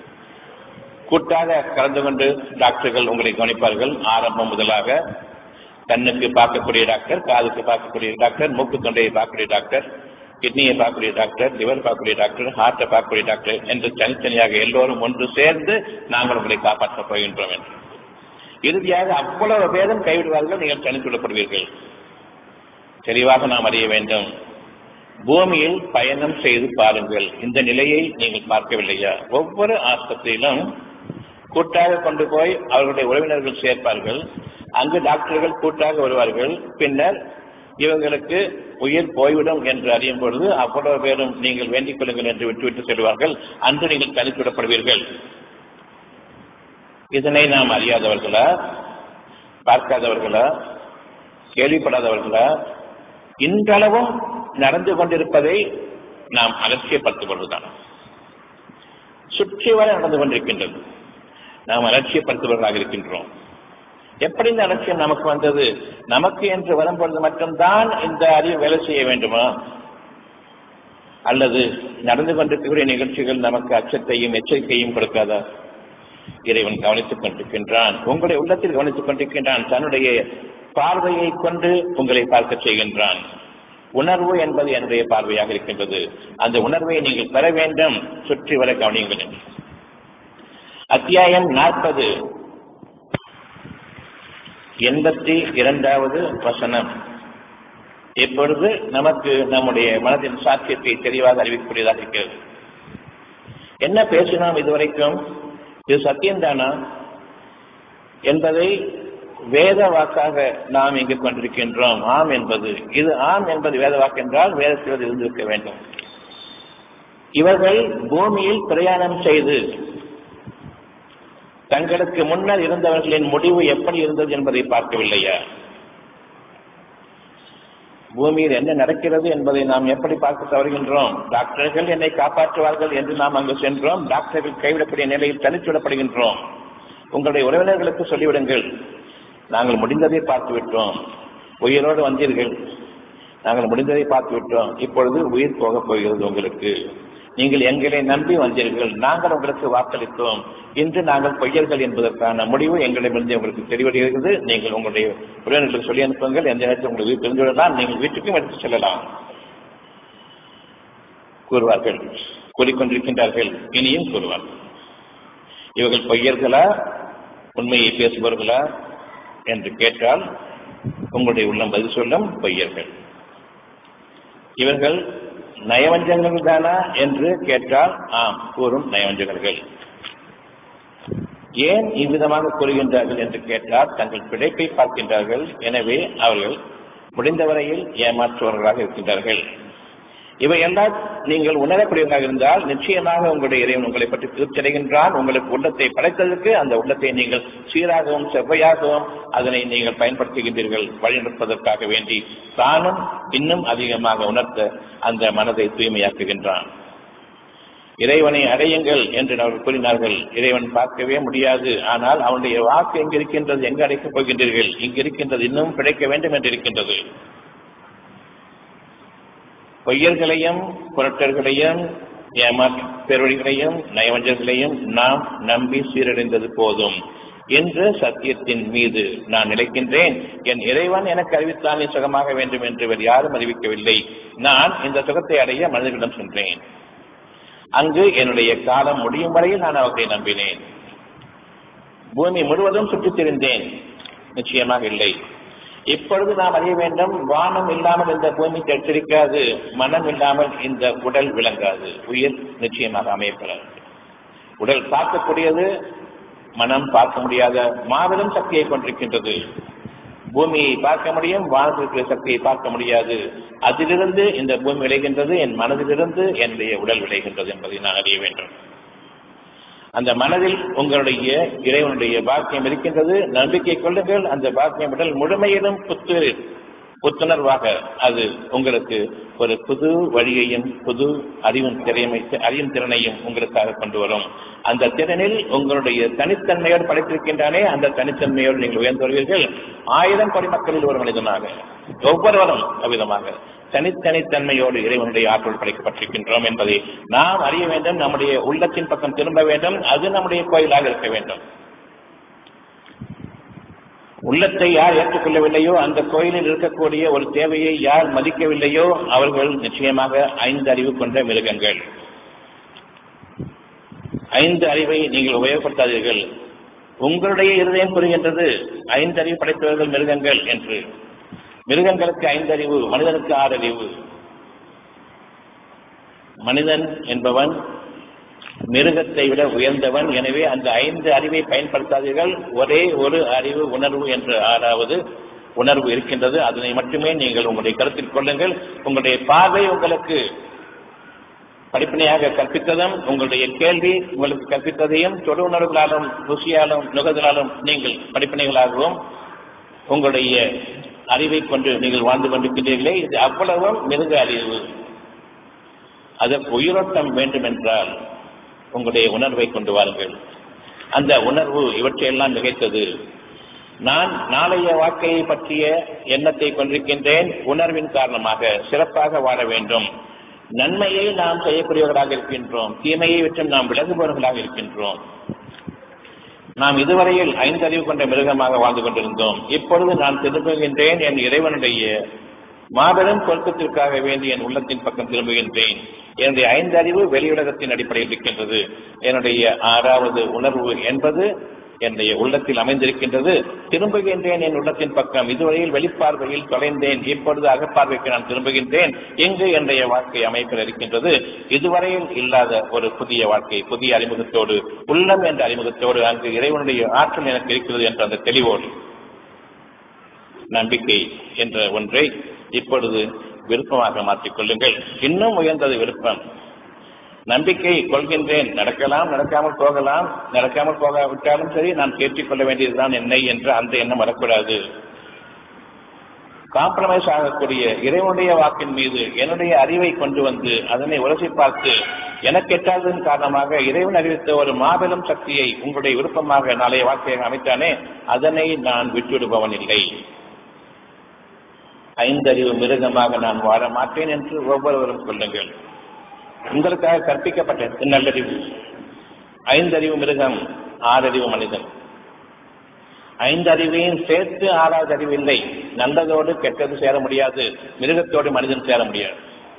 கூட்டாக கலந்து கொண்டு டாக்டர்கள் உங்களை கவனிப்பார்கள் ஆரம்பம் முதலாக கண்ணுக்கு பார்க்கக்கூடிய டாக்டர் காதுக்கு பார்க்கக்கூடிய டாக்டர் மூக்கு தொண்டையை பார்க்கக்கூடிய டாக்டர் கிட்னியை பார்க்கக்கூடிய டாக்டர் லிவர் பார்க்கக்கூடிய டாக்டர் ஹார்ட்டை பார்க்கக்கூடிய டாக்டர் என்று தனித்தனியாக எல்லோரும் ஒன்று சேர்ந்து நாங்கள் உங்களை காப்பாற்றப் போகின்றோம் என்று இறுதியாக அவ்வளவு பேரும் கைவிடுவார்கள் நீங்கள் தனித்து விடப்படுவீர்கள் தெளிவாக நாம் அறிய வேண்டும் பூமியில் பயணம் செய்து பாருங்கள் இந்த நிலையை நீங்கள் பார்க்கவில்லையா ஒவ்வொரு ஆஸ்பத்திரியிலும் கூட்டாக கொண்டு போய் அவர்களுடைய உறவினர்கள் சேர்ப்பார்கள் அங்கு டாக்டர்கள் கூட்டாக வருவார்கள் பின்னர் இவங்களுக்கு உயிர் போய்விடும் என்று அறியும் பொழுது அவ்வளவு பேரும் நீங்கள் வேண்டிக் கொள்ளுங்கள் என்று விட்டுவிட்டு செல்வார்கள் அன்று நீங்கள் தனித்து விடப்படுவீர்கள் இதனை நாம் அறியாதவர்களா பார்க்காதவர்களா கேள்விப்படாதவர்களா இன்றளவும் நடந்து கொண்டிருப்பதை நாம் அலட்சியப்படுத்திக் கொள்வதுதான் சுற்றி வர நடந்து கொண்டிருக்கின்றது நாம் அலட்சியப்படுத்துபவர்களாக இருக்கின்றோம் எப்படி இந்த அலட்சியம் நமக்கு வந்தது நமக்கு என்று வரும்பொழுது மட்டும்தான் இந்த அறிவு வேலை செய்ய வேண்டுமா அல்லது நடந்து கொண்டிருக்கக்கூடிய நிகழ்ச்சிகள் நமக்கு அச்சத்தையும் எச்சரிக்கையும் கொடுக்காதா இறைவன் கவனித்துக் கொண்டிருக்கின்றான் உங்களுடைய உள்ளத்தில் கவனித்துக் கொண்டிருக்கின்றான் தன்னுடைய பார்வையை கொண்டு உங்களை பார்க்க செய்கின்றான் உணர்வு என்பது என்னுடைய பார்வையாக இருக்கின்றது அந்த உணர்வை நீங்கள் பெற வேண்டும் சுற்றி வர கவனியுங்கள் அத்தியாயம் நாற்பது எண்பத்தி இரண்டாவது வசனம் இப்பொழுது நமக்கு நம்முடைய மனதின் சாத்தியத்தை தெளிவாக அறிவிக்கக்கூடியதாக இருக்கிறது என்ன பேசினோம் இதுவரைக்கும் இது சத்தியம்தானா என்பதை வேத வாக்காக நாம் இங்கு கொண்டிருக்கின்றோம் ஆம் என்பது இது ஆம் என்பது வேத வாக்கு என்றால் வேதத்தில் இருந்திருக்க வேண்டும் இவர்கள் பூமியில் பிரயாணம் செய்து தங்களுக்கு முன்னர் இருந்தவர்களின் முடிவு எப்படி இருந்தது என்பதை பார்க்கவில்லையா பூமியில் என்ன நடக்கிறது என்பதை நாம் எப்படி பார்க்க தவறுகின்றோம் டாக்டர்கள் என்னை காப்பாற்றுவார்கள் என்று நாம் அங்கு சென்றோம் டாக்டர்கள் கைவிடக்கூடிய நிலையில் தனிச்சுவிடப்படுகின்றோம் உங்களுடைய உறவினர்களுக்கு சொல்லிவிடுங்கள் நாங்கள் முடிந்ததை பார்த்து விட்டோம் உயிரோடு வந்தீர்கள் நாங்கள் முடிந்ததை பார்த்து விட்டோம் இப்பொழுது உயிர் போகப் போகிறது உங்களுக்கு நீங்கள் எங்களை நம்பி வந்தீர்கள் நாங்கள் உங்களுக்கு வாக்களித்தோம் இன்று நாங்கள் பொய்யர்கள் என்பதற்கான முடிவு எங்களிடமிருந்து உங்களுக்கு தெரிவடைகிறது நீங்கள் உங்களுடைய உறவினர்களுக்கு சொல்லி அனுப்புங்கள் எந்த நேரத்தில் உங்களுக்கு தெரிந்து விடலாம் நீங்கள் வீட்டுக்கும் எடுத்து செல்லலாம் கூறுவார்கள் கூறிக்கொண்டிருக்கின்றார்கள் இனியும் கூறுவார்கள் இவர்கள் பொய்யர்களா உண்மையை பேசுபவர்களா என்று கேட்டால் உங்களுடைய உள்ளம் பதில் சொல்லும் பொய்யர்கள் இவர்கள் நயவஞ்சகர்கள் தானா என்று கேட்டால் ஆம் கூறும் நயவஞ்சகர்கள் ஏன் இவ்விதமாக கூறுகின்றார்கள் என்று கேட்டால் தங்கள் பிழைப்பை பார்க்கின்றார்கள் எனவே அவர்கள் முடிந்தவரையில் ஏமாற்றுவர்களாக இருக்கின்றார்கள் இவை எல்லாம் நீங்கள் உணரக்கூடியவர்களாக இருந்தால் நிச்சயமாக உங்களுடைய இறைவன் உங்களை பற்றி திருப்தியடைகின்றான் உங்களுக்கு உள்ளத்தை படைத்ததற்கு அந்த உள்ளத்தை நீங்கள் சீராகவும் செவ்வையாகவும் அதனை நீங்கள் பயன்படுத்துகின்றீர்கள் வழிநடப்பதற்காக வேண்டி தானும் இன்னும் அதிகமாக உணர்த்த அந்த மனதை தூய்மையாக்குகின்றான் இறைவனை அடையுங்கள் என்று அவர்கள் கூறினார்கள் இறைவன் பார்க்கவே முடியாது ஆனால் அவனுடைய வாக்கு எங்கு இருக்கின்றது எங்கு அடைக்கப் போகின்றீர்கள் இங்கு இருக்கின்றது இன்னும் கிடைக்க வேண்டும் என்று இருக்கின்றது பொய்யர்களையும் புரட்டர்களையும் ஏமாற்றவர்களையும் நயவஞ்சர்களையும் நாம் நம்பி சீரடைந்தது போதும் என்று சத்தியத்தின் மீது நான் நிலைக்கின்றேன் என் இறைவன் எனக்கு அறிவித்தானே சுகமாக வேண்டும் என்று வேறு யாரும் அறிவிக்கவில்லை நான் இந்த சுகத்தை அடைய மனிதர்களிடம் சென்றேன் அங்கு என்னுடைய காலம் முடியும் வரையில் நான் அவர்களை நம்பினேன் பூமி முழுவதும் சுற்றித் திரிந்தேன் நிச்சயமாக இல்லை இப்பொழுது நாம் அறிய வேண்டும் வானம் இல்லாமல் இந்த பூமி தரித்திருக்காது மனம் இல்லாமல் இந்த உடல் விளங்காது உயிர் நிச்சயமாக அமையப்படாது உடல் பார்க்கக்கூடியது மனம் பார்க்க முடியாத மாபெரும் சக்தியை கொண்டிருக்கின்றது பூமியை பார்க்க முடியும் வானத்திற்கு சக்தியை பார்க்க முடியாது அதிலிருந்து இந்த பூமி விளைகின்றது என் மனதிலிருந்து என்னுடைய உடல் விளைகின்றது என்பதை நான் அறிய வேண்டும் அந்த மனதில் உங்களுடைய இறைவனுடைய பாக்கியம் இருக்கின்றது நம்பிக்கை கொள்ளுங்கள் அந்த பாக்கியம் உடல் முழுமையிலும் புத்து புத்துணர்வாக அது உங்களுக்கு ஒரு புது வழியையும் புது அறிவும் திறமை அறியும் திறனையும் உங்களுக்காக கொண்டு வரும் அந்த திறனில் உங்களுடைய தனித்தன்மையோடு படைத்திருக்கின்றானே அந்த தனித்தன்மையோடு நீங்கள் உயர்ந்து வருவீர்கள் ஆயிரம் கோடி மக்களில் ஒரு மனிதனாக ஒவ்வொருவரும் அவ்விதமாக தனித்தனித்தன்மையோடு இறைவனுடைய ஆற்றல் படைக்கப்பட்டிருக்கின்றோம் என்பதை நாம் அறிய வேண்டும் நம்முடைய உள்ளத்தின் பக்கம் திரும்ப வேண்டும் அது நம்முடைய கோயிலாக இருக்க வேண்டும் உள்ளத்தை யார் ஏற்றுக்கொள்ளவில்லையோ அந்த கோயிலில் இருக்கக்கூடிய ஒரு தேவையை யார் மதிக்கவில்லையோ அவர்கள் நிச்சயமாக ஐந்து அறிவு கொண்ட மிருகங்கள் ஐந்து அறிவை நீங்கள் உபயோகப்படுத்தாதீர்கள் உங்களுடைய இருதயம் புரிகின்றது ஐந்து அறிவு படைத்தவர்கள் மிருகங்கள் என்று மிருகங்களுக்கு ஐந்து அறிவு மனிதனுக்கு ஆறு அறிவு மனிதன் என்பவன் மிருகத்தை விட உயர்ந்தவன் எனவே அந்த ஐந்து அறிவை பயன்படுத்தாதீர்கள் ஒரே ஒரு அறிவு உணர்வு என்ற ஆறாவது உணர்வு இருக்கின்றது அதனை மட்டுமே நீங்கள் உங்களுடைய கருத்தில் கொள்ளுங்கள் உங்களுடைய பார்வை உங்களுக்கு படிப்பினையாக கற்பித்ததும் உங்களுடைய கேள்வி உங்களுக்கு கற்பித்ததையும் தொடு உணர்வுகளாலும் ருசியாலும் நுகர்தலாலும் நீங்கள் படிப்பினைகளாகவும் உங்களுடைய அறிவை கொண்டு நீங்கள் வாழ்ந்து கொண்டிருக்கிறீர்களே இது அவ்வளவும் மிருக அறிவு அதற்கு உயிரோட்டம் வேண்டும் என்றால் உங்களுடைய உணர்வை கொண்டு வாருங்கள் அந்த உணர்வு இவற்றையெல்லாம் மிகைத்தது நான் நாளைய வாழ்க்கையை பற்றிய எண்ணத்தை கொண்டிருக்கின்றேன் உணர்வின் காரணமாக சிறப்பாக வாழ வேண்டும் நன்மையை நாம் செய்யக்கூடியவர்களாக இருக்கின்றோம் தீமையை விட்டு நாம் விலகுபவர்களாக இருக்கின்றோம் நாம் இதுவரையில் ஐந்தறிவு கொண்ட மிருகமாக வாழ்ந்து கொண்டிருந்தோம் இப்பொழுது நான் திரும்புகின்றேன் என் இறைவனுடைய மாபெரும் பொருத்தத்திற்காக வேண்டி என் உள்ளத்தின் பக்கம் திரும்புகின்றேன் என்னுடைய ஐந்தறிவு வெளியுலகத்தின் அடிப்படையில் இருக்கின்றது என்னுடைய ஆறாவது உணர்வு என்பது என்னுடைய உள்ளத்தில் அமைந்திருக்கின்றது திரும்புகின்றேன் என் உள்ளத்தின் பக்கம் இதுவரையில் வெளிப்பார்வையில் தொலைந்தேன் இப்பொழுது அகப்பார்வைக்கு நான் திரும்புகின்றேன் எங்கு என்னுடைய வாழ்க்கை அமைப்பில் இருக்கின்றது இதுவரையில் இல்லாத ஒரு புதிய வாழ்க்கை புதிய அறிமுகத்தோடு உள்ளம் என்ற அறிமுகத்தோடு அங்கு இறைவனுடைய ஆற்றல் எனக்கு இருக்கிறது என்ற அந்த தெளிவோடு நம்பிக்கை என்ற ஒன்றை இப்பொழுது விருப்பமாக மாற்றிக் கொள்ளுங்கள் இன்னும் உயர்ந்தது விருப்பம் நம்பிக்கை கொள்கின்றேன் நடக்கலாம் நடக்காமல் போகலாம் நடக்காமல் போகாவிட்டாலும் சரி நான் கேட்டுக்கொள்ள வேண்டியதுதான் என்னை என்று அந்த எண்ணம் வரக்கூடாது காம்ப்ரமைஸ் ஆகக்கூடிய இறைவனுடைய வாக்கின் மீது என்னுடைய அறிவை கொண்டு வந்து அதனை உரசி பார்த்து எனக்கு எட்டாததன் காரணமாக இறைவன் அறிவித்த ஒரு மாபெரும் சக்தியை உங்களுடைய விருப்பமாக நாளைய வாழ்க்கையாக அமைத்தானே அதனை நான் விட்டுவிடுபவன் இல்லை ஐந்தறிவு மிருகமாக நான் வாழ மாட்டேன் என்று ஒவ்வொருவரும் சொல்லுங்கள் உங்களுக்காக கற்பிக்கப்பட்ட நல்லறிவு ஐந்தறிவு மிருகம் ஆறறிவு மனிதன் ஐந்து அறிவையும் சேர்த்து ஆறாவது அறிவு இல்லை நல்லதோடு கெட்டது சேர முடியாது மிருகத்தோடு மனிதன் சேர முடியாது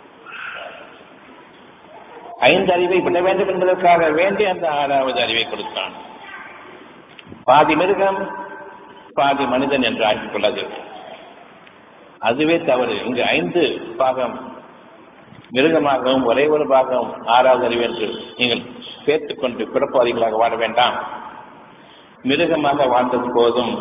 ஐந்து அறிவை விட வேண்டும் என்பதற்காக வேண்டி அந்த ஆறாவது அறிவை கொடுத்தான் பாதி மிருகம் பாதி மனிதன் என்று ஆக்கிக் கொள்ளது அதுவே தவறு இங்கு ஐந்து பாகம் மிருகமாகவும் ஒரே ஒரு பாகம் ஆறாவது அறிவு என்று நீங்கள் சேர்த்துக் கொண்டு பிறப்பாதிகளாக வாழ வேண்டாம் மிருகமாக வாழ்ந்தது போதும்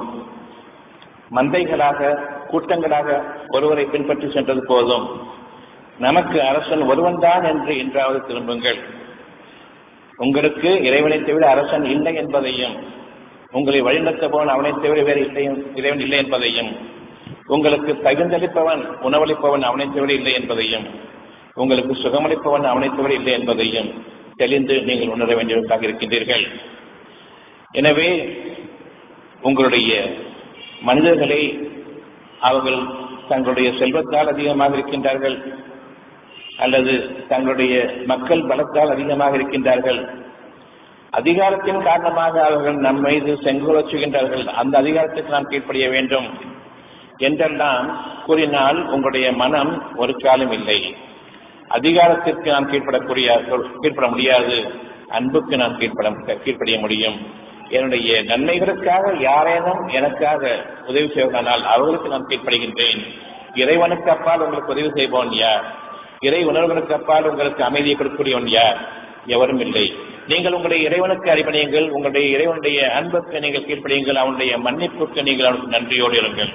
மந்தைகளாக கூட்டங்களாக ஒருவரை பின்பற்றி சென்றது போதும் நமக்கு அரசன் ஒருவன்தான் என்று இன்றாவது திரும்புங்கள் உங்களுக்கு இறைவனை தவிர அரசன் இல்லை என்பதையும் உங்களை வழிநடத்தபவன் அவனை தவிர வேறு இல்லையும் இறைவன் இல்லை என்பதையும் உங்களுக்கு தகுந்தளிப்பவன் உணவளிப்பவன் அவனை தவிர இல்லை என்பதையும் உங்களுக்கு சுகமளிப்பவன் அவனை தவிர இல்லை என்பதையும் தெளிந்து நீங்கள் உணர வேண்டியவர்களாக இருக்கின்றீர்கள் எனவே உங்களுடைய மனிதர்களை அவர்கள் தங்களுடைய செல்வத்தால் அதிகமாக இருக்கின்றார்கள் அல்லது தங்களுடைய மக்கள் பலத்தால் அதிகமாக இருக்கின்றார்கள் அதிகாரத்தின் காரணமாக அவர்கள் நம் மீது செங்கோலச்சுகின்றார்கள் அந்த அதிகாரத்துக்கு நாம் கீழ்ப்படிய வேண்டும் என்றெல்லாம் கூறினால் உங்களுடைய மனம் ஒரு காலம் இல்லை அதிகாரத்திற்கு நாம் கீழ்ப்படக்கூடிய கீழ்ப்பட முடியாது அன்புக்கு நாம் கீழ்ப்பட கீழ்ப்படிய முடியும் என்னுடைய நன்மைகளுக்காக யாரேனும் எனக்காக உதவி செய்வதானால் அவர்களுக்கு நான் கீழ்ப்படுகின்றேன் இறைவனுக்கு அப்பால் உங்களுக்கு உதவி செய்பவன் யார் இறை உணர்வுகளுக்கு அப்பால் உங்களுக்கு அமைதியை கொடுக்கக்கூடியவன் யார் எவரும் இல்லை நீங்கள் உங்களுடைய இறைவனுக்கு அடிப்படையுங்கள் உங்களுடைய இறைவனுடைய அன்புக்கு நீங்கள் கீழ்ப்படியுங்கள் அவனுடைய மன்னிப்புக்கு நீங்கள் அவனுக்கு நன்றியோடு இருங்கள்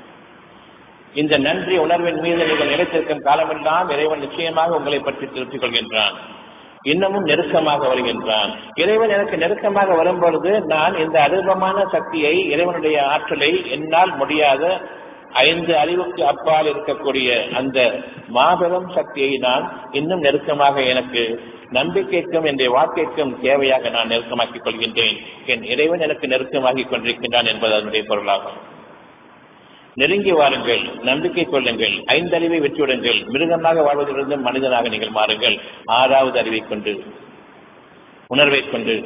இந்த நன்றி உணர்வின் மீது நீங்கள் நிலைத்திருக்கும் காலமெல்லாம் இறைவன் நிச்சயமாக உங்களை பற்றி திருப்திக் கொள்கின்றான் இன்னமும் நெருக்கமாக வருகின்றான் இறைவன் எனக்கு நெருக்கமாக வரும்பொழுது நான் இந்த அருபமான சக்தியை இறைவனுடைய ஆற்றலை என்னால் முடியாத ஐந்து அறிவுக்கு அப்பால் இருக்கக்கூடிய அந்த மாபெரும் சக்தியை நான் இன்னும் நெருக்கமாக எனக்கு நம்பிக்கைக்கும் என்னுடைய வாழ்க்கைக்கும் தேவையாக நான் நெருக்கமாக்கிக் கொள்கின்றேன் என் இறைவன் எனக்கு நெருக்கமாகிக் கொண்டிருக்கின்றான் என்பது அதனுடைய பொருளாகும் நெருங்கி வாருங்கள் நம்பிக்கை கொள்ளுங்கள் ஐந்தறிவை வெற்றிவிடுங்கள் மிருகமாக வாழ்வதிலிருந்து மனிதனாக நீங்கள் மாறுங்கள் ஆறாவது அறிவை கொண்டு உணர்வை கொண்டு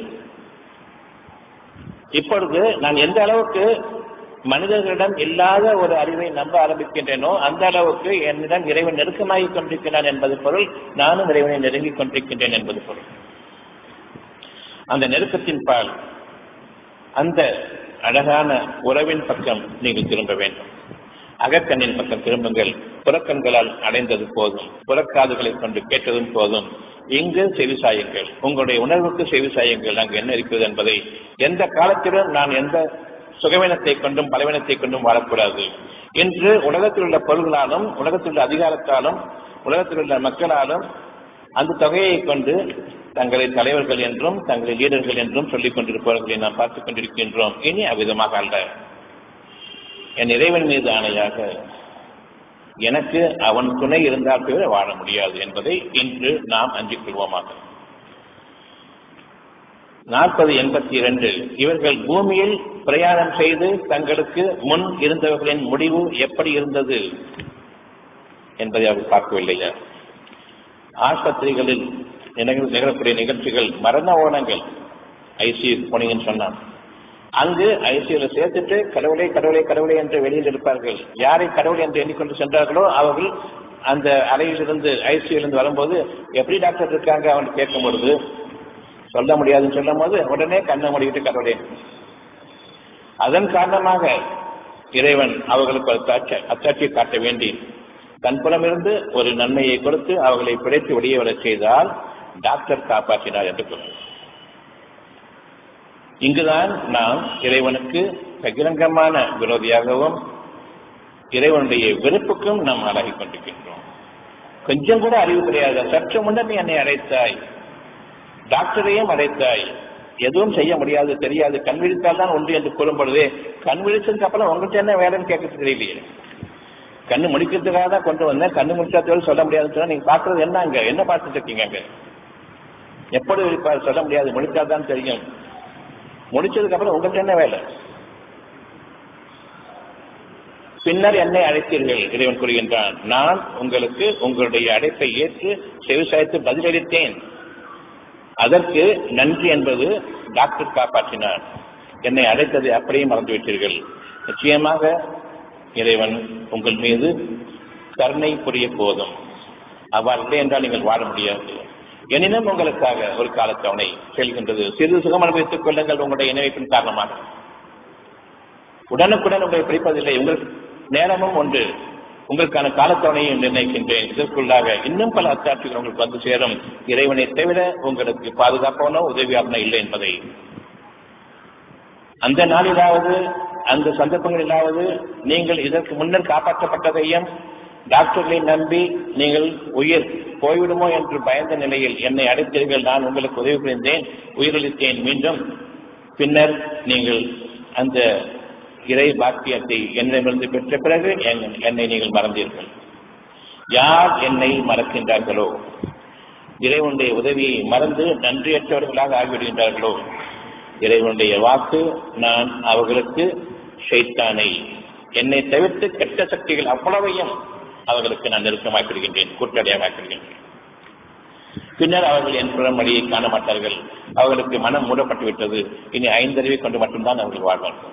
இப்பொழுது நான் எந்த அளவுக்கு மனிதர்களிடம் இல்லாத ஒரு அறிவை நம்ப ஆரம்பிக்கின்றேனோ அந்த அளவுக்கு என்னிடம் இறைவன் நெருக்கமாகி கொண்டிருக்கிறான் என்பது பொருள் நானும் இறைவனை நெருங்கிக் கொண்டிருக்கின்றேன் என்பது பொருள் அந்த நெருக்கத்தின் பால் அந்த அழகான உறவின் பக்கம் நீங்கள் திரும்ப வேண்டும் அகக்கண்ணின் பக்கம் திரும்புங்கள் புறக்கண்களால் அடைந்தது போதும் புறக்காதுகளை கொண்டு கேட்டதும் போதும் இங்கு செவிசாயுங்கள் உங்களுடைய உணர்வுக்கு செவிசாயுங்கள் அங்கு என்ன இருக்கிறது என்பதை எந்த காலத்திலும் நான் எந்த சுகவீனத்தை கொண்டும் பலவீனத்தை கொண்டும் வாழக்கூடாது இன்று உலகத்தில் உள்ள பொருள்களாலும் உலகத்தில் உள்ள அதிகாரத்தாலும் உலகத்தில் உள்ள மக்களாலும் அந்த தொகையை கொண்டு தங்களை தலைவர்கள் என்றும் தங்களை லீடர்கள் என்றும் சொல்லிக் கொண்டிருப்பவர்களை நாம் பார்த்துக் கொண்டிருக்கின்றோம் இனி அவ்விதமாக அல்ல என் இறைவன் மீது ஆணையாக எனக்கு அவன் துணை இருந்தால் தவிர வாழ முடியாது என்பதை இன்று நாம் அஞ்சிக் கொள்வோமாக நாற்பது எண்பத்தி இரண்டு இவர்கள் பூமியில் பிரயாணம் செய்து தங்களுக்கு முன் இருந்தவர்களின் முடிவு எப்படி இருந்தது என்பதை அவர் பார்க்கவில்லையா ஆஸ்பத்திரிகளில் நிகழக்கூடிய நிகழ்ச்சிகள் மரண ஓணங்கள் ஐசியூ போனீங்கன்னு சொன்னான் அங்கு ஐசியூல சேர்த்துட்டு கடவுளே கடவுளே கடவுளே என்று வெளியில் இருப்பார்கள் யாரை கடவுள் என்று எண்ணிக்கொண்டு சென்றார்களோ அவர்கள் அந்த அறையிலிருந்து ஐசியூலிருந்து வரும்போது எப்படி டாக்டர் இருக்காங்க அவன் கேட்கும் பொழுது சொல்ல முடியாதுன்னு சொல்லும் போது உடனே கண்ணை மூடிவிட்டு கடவுளே அதன் காரணமாக இறைவன் அவர்களுக்கு ஒரு அத்தாட்சியை காட்ட வேண்டி தன்புறமிருந்து ஒரு நன்மையை கொடுத்து அவர்களை பிழைத்து வெளியே வரச் செய்தால் டாக்டர் காப்பாற்றினார் என்று கூறும் இங்குதான் நாம் இறைவனுக்கு பகிரங்கமான விரோதியாகவும் இறைவனுடைய வெறுப்புக்கும் நாம் ஆளாகிக் கொண்டிருக்கின்றோம் கொஞ்சம் கூட அறிவு கிடையாது சற்று முன்னர் நீ என்னை அழைத்தாய் டாக்டரையும் அழைத்தாய் எதுவும் செய்ய முடியாது தெரியாது கண் விழித்தால் தான் ஒன்று என்று கூறும் பொழுதே கண் விழிச்சதுக்கு அப்புறம் உங்கள்கிட்ட என்ன வேலைன்னு கேட்கறது தெரியலையே கண்ணு முடிக்கிறதுக்காக தான் கொண்டு வந்தேன் கண்ணு முடிச்சாத்தோடு சொல்ல முடியாதுன்னு சொன்னா நீங்க பாக்குறது என்ன அங்க என்ன பார்த்துட்டு இருக்கீங்க அங்க எப்படி இருப்பார் சொல்ல முடியாது முடிச்சாதான் தெரியும் முடிச்சதுக்கு அப்புறம் உங்கள்கிட்ட என்ன வேலை பின்னர் என்னை அழைத்தீர்கள் இறைவன் கூறுகின்றான் நான் உங்களுக்கு உங்களுடைய அழைப்பை ஏற்று செவிசாய்த்து பதிலளித்தேன் அதற்கு நன்றி என்பது டாக்டர் காப்பாற்றினார் என்னை அழைத்ததை அப்படியே மறந்துவிட்டீர்கள் நிச்சயமாக இறைவன் உங்கள் மீது கருணை புரிய போதும் அவ்வாறு இல்லை என்றால் நீங்கள் வாழ முடியாது எனினும் உங்களுக்காக ஒரு காலத்தவணை செல்கின்றது சிறிது சுகம் அனுபவித்துக் கொள்ளுங்கள் உங்களுடைய இணைப்பின் காரணமாக உடனுக்குடன் உங்களை பிடிப்பதில்லை உங்களுக்கு நேரமும் ஒன்று உங்களுக்கான காலத்தவணையும் நிர்ணயிக்கின்றேன் இதற்குள்ளாக இன்னும் பல அத்தாட்சிகள் உங்களுக்கு வந்து சேரும் இறைவனை தவிர உங்களுக்கு பாதுகாப்பானோ உதவியாகனோ இல்லை என்பதை அந்த நாளிலாவது அந்த சந்தர்ப்பங்களிலாவது நீங்கள் இதற்கு முன்னர் காப்பாற்றப்பட்டதையும் டாக்டர்களை நம்பி நீங்கள் உயிர் போய்விடுமோ என்று பயந்த நிலையில் என்னை அடைத்தீர்கள் நான் உங்களுக்கு உதவி புரிந்தேன் உயிரளித்தேன் மீண்டும் பின்னர் நீங்கள் அந்த இறை பாக்கியத்தை என்னிடமிருந்து பெற்ற பிறகு என்னை நீங்கள் மறந்தீர்கள் யார் என்னை மறக்கின்றார்களோ இறைவனுடைய உதவியை மறந்து நன்றியற்றவர்களாக ஆகிவிடுகின்றார்களோ இறைவனுடைய வாக்கு நான் அவர்களுக்கு ஷைத்தானை என்னை தவிர்த்து கெட்ட சக்திகள் அவ்வளவையும் அவர்களுக்கு நான் நெருக்கமாக்கிடுகின்றேன் கூட்டடையமாக்கிடுகின்றேன் பின்னர் அவர்கள் என் புறம் வழியை காண மாட்டார்கள் அவர்களுக்கு மனம் மூடப்பட்டு விட்டது இனி ஐந்தறிவை கொண்டு மட்டும்தான் அவர்கள் வாழ்வார்கள்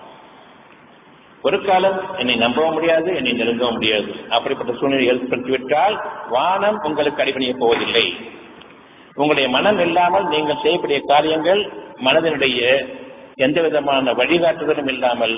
ஒரு காலம் என்னை நம்பவும் முடியாது என்னை நெருங்கவும் முடியாது அப்படிப்பட்ட சூழ்நிலை ஏற்படுத்திவிட்டால் வானம் உங்களுக்கு அடிபணிய போவதில்லை உங்களுடைய மனம் இல்லாமல் நீங்கள் செய்யக்கூடிய காரியங்கள் மனதினுடைய எந்த விதமான வழிகாட்டுதலும் இல்லாமல்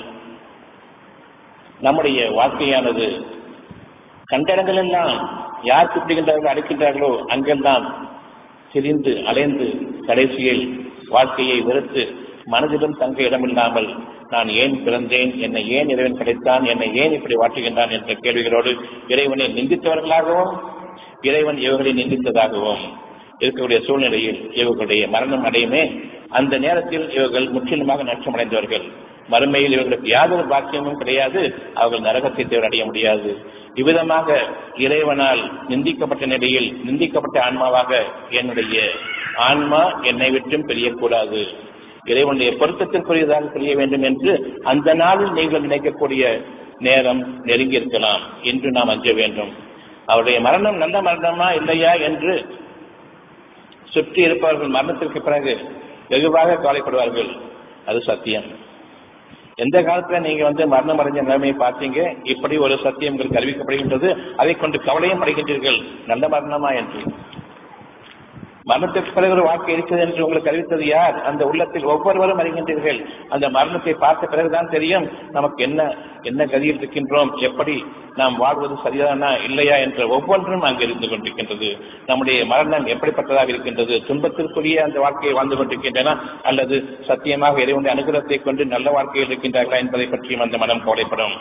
நம்முடைய வாழ்க்கையானது கண்டடங்கள் எல்லாம் யார் கூப்பிடுகின்றார்களோ அழைக்கின்றார்களோ அங்கெல்லாம் திரிந்து அலைந்து கடைசியில் வாழ்க்கையை வெறுத்து மனதிலும் தங்க இடமில்லாமல் நான் ஏன் பிறந்தேன் என்னை ஏன் இறைவன் கிடைத்தான் என்னை ஏன் இப்படி வாட்டுகின்றான் என்ற கேள்விகளோடு இறைவனை நிந்தித்தவர்களாகவும் இறைவன் இவர்களை நிந்தித்ததாகவும் இருக்கக்கூடிய சூழ்நிலையில் இவர்களுடைய மரணம் அடையுமே அந்த நேரத்தில் இவர்கள் முற்றிலுமாக நஷ்டமடைந்தவர்கள் மறுமையில் இவர்களுக்கு யாதொரு பாக்கியமும் கிடையாது அவர்கள் நரகத்தை தேவரடைய முடியாது இவ்விதமாக இறைவனால் நிந்திக்கப்பட்ட நிலையில் நிந்திக்கப்பட்ட ஆன்மாவாக என்னுடைய ஆன்மா என்னை விட்டும் பிரியக்கூடாது இறைவனுடைய பொருத்தத்திற்குரியதாக பிரிய வேண்டும் என்று அந்த நாளில் நீங்கள் நினைக்கக்கூடிய நேரம் நெருங்கி இருக்கலாம் என்று நாம் அஞ்ச வேண்டும் அவருடைய மரணம் நல்ல மரணமா இல்லையா என்று சுற்றி இருப்பவர்கள் மரணத்திற்கு பிறகு வெகுவாக கவலைப்படுவார்கள் அது சத்தியம் எந்த காலத்துல நீங்க வந்து மரணம் அடைஞ்ச நிலைமையை பார்த்தீங்க இப்படி ஒரு சத்தியம் உங்களுக்கு அறிவிக்கப்படுகின்றது அதை கொண்டு கவலையும் அடைகின்றீர்கள் நல்ல மரணமா என்று மரணத்திற்கு பிறகு ஒரு வாழ்க்கை இருக்கிறது என்று உங்களுக்கு அறிவித்தது யார் அந்த உள்ளத்தில் ஒவ்வொருவரும் அறிகின்றீர்கள் அந்த மரணத்தை பார்த்த பிறகுதான் தெரியும் நமக்கு என்ன என்ன கதியில் இருக்கின்றோம் எப்படி நாம் வாழ்வது சரிதானா இல்லையா என்ற ஒவ்வொன்றும் அங்கு இருந்து கொண்டிருக்கின்றது நம்முடைய மரணம் எப்படிப்பட்டதாக இருக்கின்றது துன்பத்திற்குரிய அந்த வாழ்க்கையை வாழ்ந்து கொண்டிருக்கின்றன அல்லது சத்தியமாக இறைவனுடைய அனுகிரகத்தை கொண்டு நல்ல வாழ்க்கையில் இருக்கின்றார்களா என்பதை பற்றியும் அந்த மனம் கவலைப்படும்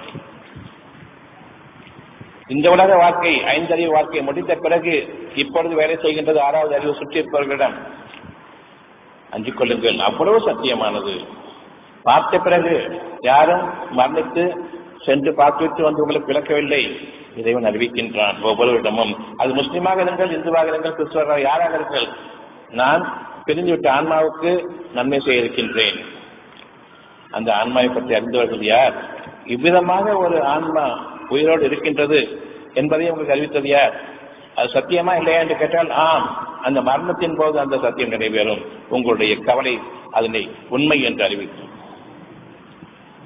இந்த உலக வாழ்க்கை ஐந்தறிவு வாழ்க்கை முடித்த பிறகு இப்பொழுது வேலை செய்கின்றது ஆறாவது அறிவு சுற்றி இருப்பவர்களிடம் அஞ்சு கொள்ளுங்கள் அவ்வளவு சத்தியமானது பார்த்த பிறகு யாரும் மரணித்து சென்று பார்த்துவிட்டு வந்து உங்களுக்கு விளக்கவில்லை இறைவன் அறிவிக்கின்றான் ஒவ்வொருவரிடமும் அது முஸ்லீமாக இருங்கள் இந்துவாக இருங்கள் கிறிஸ்துவராக யாராக இருங்கள் நான் பிரிந்துவிட்ட ஆன்மாவுக்கு நன்மை செய்ய இருக்கின்றேன் அந்த ஆன்மாவை பற்றி அறிந்தவர்கள் யார் இவ்விதமாக ஒரு ஆன்மா உயிரோடு இருக்கின்றது என்பதை உங்களுக்கு அறிவித்தது யார் அது சத்தியமா இல்லையா என்று கேட்டால் ஆம் அந்த மரணத்தின் போது அந்த சத்தியம் நிறைவேறும் உங்களுடைய கவலை அதனை உண்மை என்று அறிவிக்கும்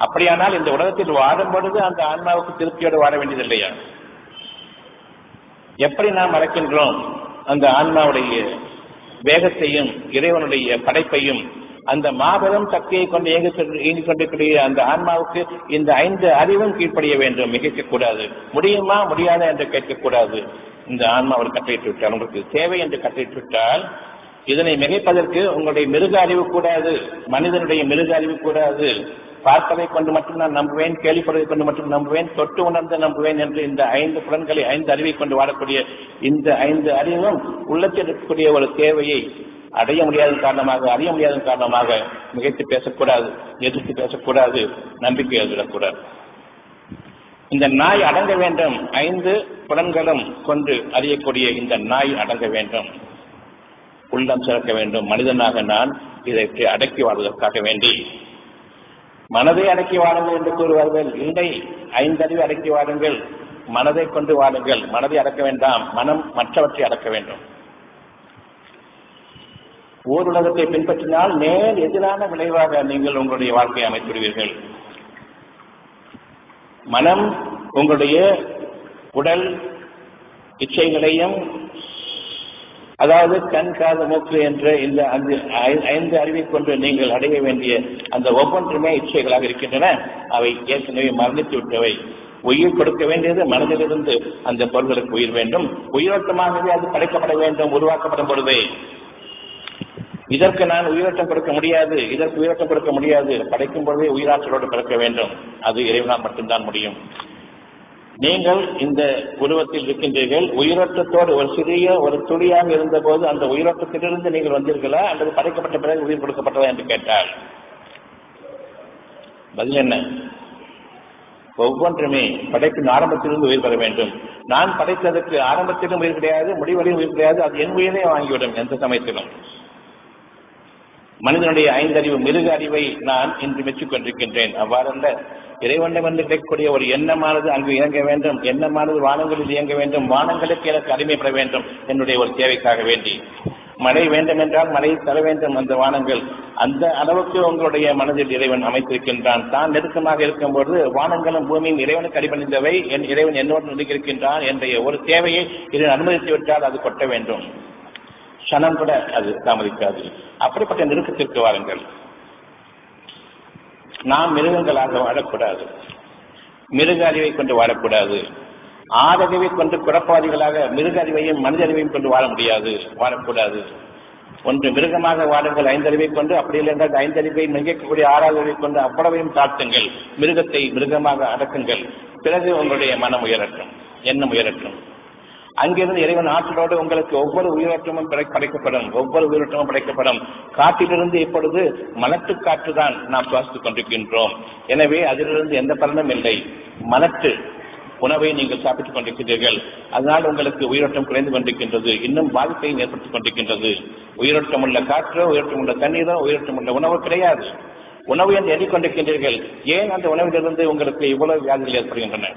அப்படியானால் இந்த உலகத்தில் வாடும் பொழுது அந்த ஆன்மாவுக்கு திருப்தியோடு வாழ வேண்டியது இல்லையா எப்படி நாம் மறக்கின்றோம் அந்த ஆன்மாவுடைய வேகத்தையும் இறைவனுடைய படைப்பையும் அந்த மாபெரும் சக்தியை கொண்டு இயங்கி இயங்கிக் கொண்டிருக்கிற அந்த ஆன்மாவுக்கு இந்த ஐந்து அறிவும் கீழ்ப்படிய வேண்டும் மிகைக்கக்கூடாது முடியுமா முடியாதா என்று கேட்கக்கூடாது இந்த ஆன்மா அவர் கட்டளையிட்டு விட்டால் உங்களுக்கு தேவை என்று கட்டளையிட்டு விட்டால் இதனை மிகைப்பதற்கு உங்களுடைய மிருக அறிவு கூடாது மனிதனுடைய மிருக அறிவு கூடாது பார்ப்பதை கொண்டு மட்டும் நான் நம்புவேன் கேள்விப்படுவதை கொண்டு மட்டும் நம்புவேன் தொட்டு உணர்ந்து நம்புவேன் என்று இந்த ஐந்து புலன்களை ஐந்து அறிவை கொண்டு வாழக்கூடிய இந்த ஐந்து அறிவும் உள்ளத்தில் இருக்கக்கூடிய ஒரு தேவையை அடைய முடியாத காரணமாக அறிய முடியாத காரணமாக மிகைத்து பேசக்கூடாது எதிர்த்து பேசக்கூடாது நம்பிக்கை எழுதிடக்கூடாது இந்த நாய் அடங்க வேண்டும் ஐந்து புலன்களும் கொண்டு அறியக்கூடிய இந்த நாய் அடங்க வேண்டும் உள்ளம் சிறக்க வேண்டும் மனிதனாக நான் இதை அடக்கி வாழ்வதற்காக வேண்டி மனதை அடக்கி வாழுங்கள் என்று கூறுவார்கள் இல்லை ஐந்தறிவு அடக்கி வாழுங்கள் மனதை கொண்டு வாழுங்கள் மனதை அடக்க வேண்டாம் மனம் மற்றவற்றை அடக்க வேண்டும் ஓர் உலகத்தை பின்பற்றினால் நேர் எதிரான விளைவாக நீங்கள் உங்களுடைய வாழ்க்கையை அமைத்துவிடுவீர்கள் மனம் உங்களுடைய உடல் இச்சைகளையும் அதாவது கண் காது மூக்கு என்ற இந்த அந்த ஐந்து அறிவை கொண்டு நீங்கள் அடைய வேண்டிய அந்த ஒவ்வொன்றுமே இச்சைகளாக இருக்கின்றன அவை ஏற்கனவே மரணித்து விட்டவை உயிர் கொடுக்க வேண்டியது மனதிலிருந்து அந்த பொருள்களுக்கு உயிர் வேண்டும் உயிரோட்டமாகவே அது படைக்கப்பட வேண்டும் உருவாக்கப்படும் பொழுதே இதற்கு நான் உயிரோட்டம் கொடுக்க முடியாது இதற்கு உயிரோட்டம் கொடுக்க முடியாது படைக்கும் பொழுதே உயிராற்றலோடு பிறக்க வேண்டும் அது இறைவனால் மட்டும்தான் முடியும் நீங்கள் இந்த உருவத்தில் இருக்கின்றீர்கள் உயிரோட்டத்தோடு ஒரு சிறிய ஒரு துளியாக இருந்தபோது அந்த உயிரோட்டத்திலிருந்து நீங்கள் வந்தீர்களா அல்லது படைக்கப்பட்ட பிறகு உயிர் கொடுக்கப்பட்டதா என்று கேட்டால் பதில் என்ன ஒவ்வொன்றுமே படைப்பின் ஆரம்பத்திலிருந்து உயிர் பெற வேண்டும் நான் படைத்ததற்கு ஆரம்பத்திலும் உயிர் கிடையாது முடிவடையும் உயிர் கிடையாது அது என் உயிரே வாங்கிவிடும் எந்த சமயத்திலும் மனிதனுடைய ஐந்தறிவு மிருக அறிவை நான் இன்று மெச்சிக் கொண்டிருக்கின்றேன் அவ்வாறல்ல இறைவண்டம் என்று கிடைக்கக்கூடிய ஒரு எண்ணமானது அங்கு இயங்க வேண்டும் எண்ணமானது வானங்களில் இயங்க வேண்டும் வானங்களுக்கு எனக்கு அடிமைப்பட வேண்டும் என்னுடைய ஒரு தேவைக்காக வேண்டி மழை வேண்டும் என்றால் மழையை தர வேண்டும் அந்த வானங்கள் அந்த அளவுக்கு உங்களுடைய மனதில் இறைவன் அமைத்திருக்கின்றான் தான் நெருக்கமாக இருக்கும்போது வானங்களும் பூமியும் இறைவனுக்கு அடிபணிந்தவை என் இறைவன் என்னோடு இருக்கின்றான் என்ற ஒரு தேவையை இதை அனுமதித்து விட்டால் அது கொட்ட வேண்டும் க்ஷணம் கூட அது தாமதிக்காது அப்படிப்பட்ட நெருக்கத்திற்கு வாருங்கள் நாம் மிருகங்களாக வாழக்கூடாது மிருக அறிவை கொண்டு வாழக்கூடாது ஆறறிவை கொண்டு குழப்பாதிகளாக மிருக அறிவையும் மனித அறிவையும் கொண்டு வாழ முடியாது வாழக்கூடாது ஒன்று மிருகமாக வாழுங்கள் ஐந்தறிவை கொண்டு அப்படி இல்லை என்றால் ஐந்தறிவை மிகக்கூடிய ஆறாவது அறிவை கொண்டு அவ்வளவையும் தாழ்த்துங்கள் மிருகத்தை மிருகமாக அடக்குங்கள் பிறகு உங்களுடைய மனம் உயரட்டும் எண்ணம் உயரட்டும் அங்கிருந்து இறைவன் ஆற்றலோடு உங்களுக்கு ஒவ்வொரு உயிரோட்டமும் படைக்கப்படும் ஒவ்வொரு உயிரோட்டமும் படைக்கப்படும் காற்றிலிருந்து இப்பொழுது மலட்டு காற்று தான் நாம் சுவாசித்துக் கொண்டிருக்கின்றோம் எனவே அதிலிருந்து எந்த பலனும் இல்லை மலட்டு உணவை நீங்கள் சாப்பிட்டுக் கொண்டிருக்கிறீர்கள் அதனால் உங்களுக்கு உயிரோட்டம் குறைந்து கொண்டிருக்கின்றது இன்னும் பாதிப்பையும் ஏற்படுத்திக் கொண்டிருக்கின்றது உயிரோட்டம் உள்ள காற்றோ உயிரோட்டம் உள்ள தண்ணீரோ உயிரோட்டம் உள்ள உணவு கிடையாது உணவு என்று எண்ணிக்கொண்டிருக்கின்றீர்கள் ஏன் அந்த உணவிலிருந்து உங்களுக்கு இவ்வளவு வியாதிகள் ஏற்படுகின்றன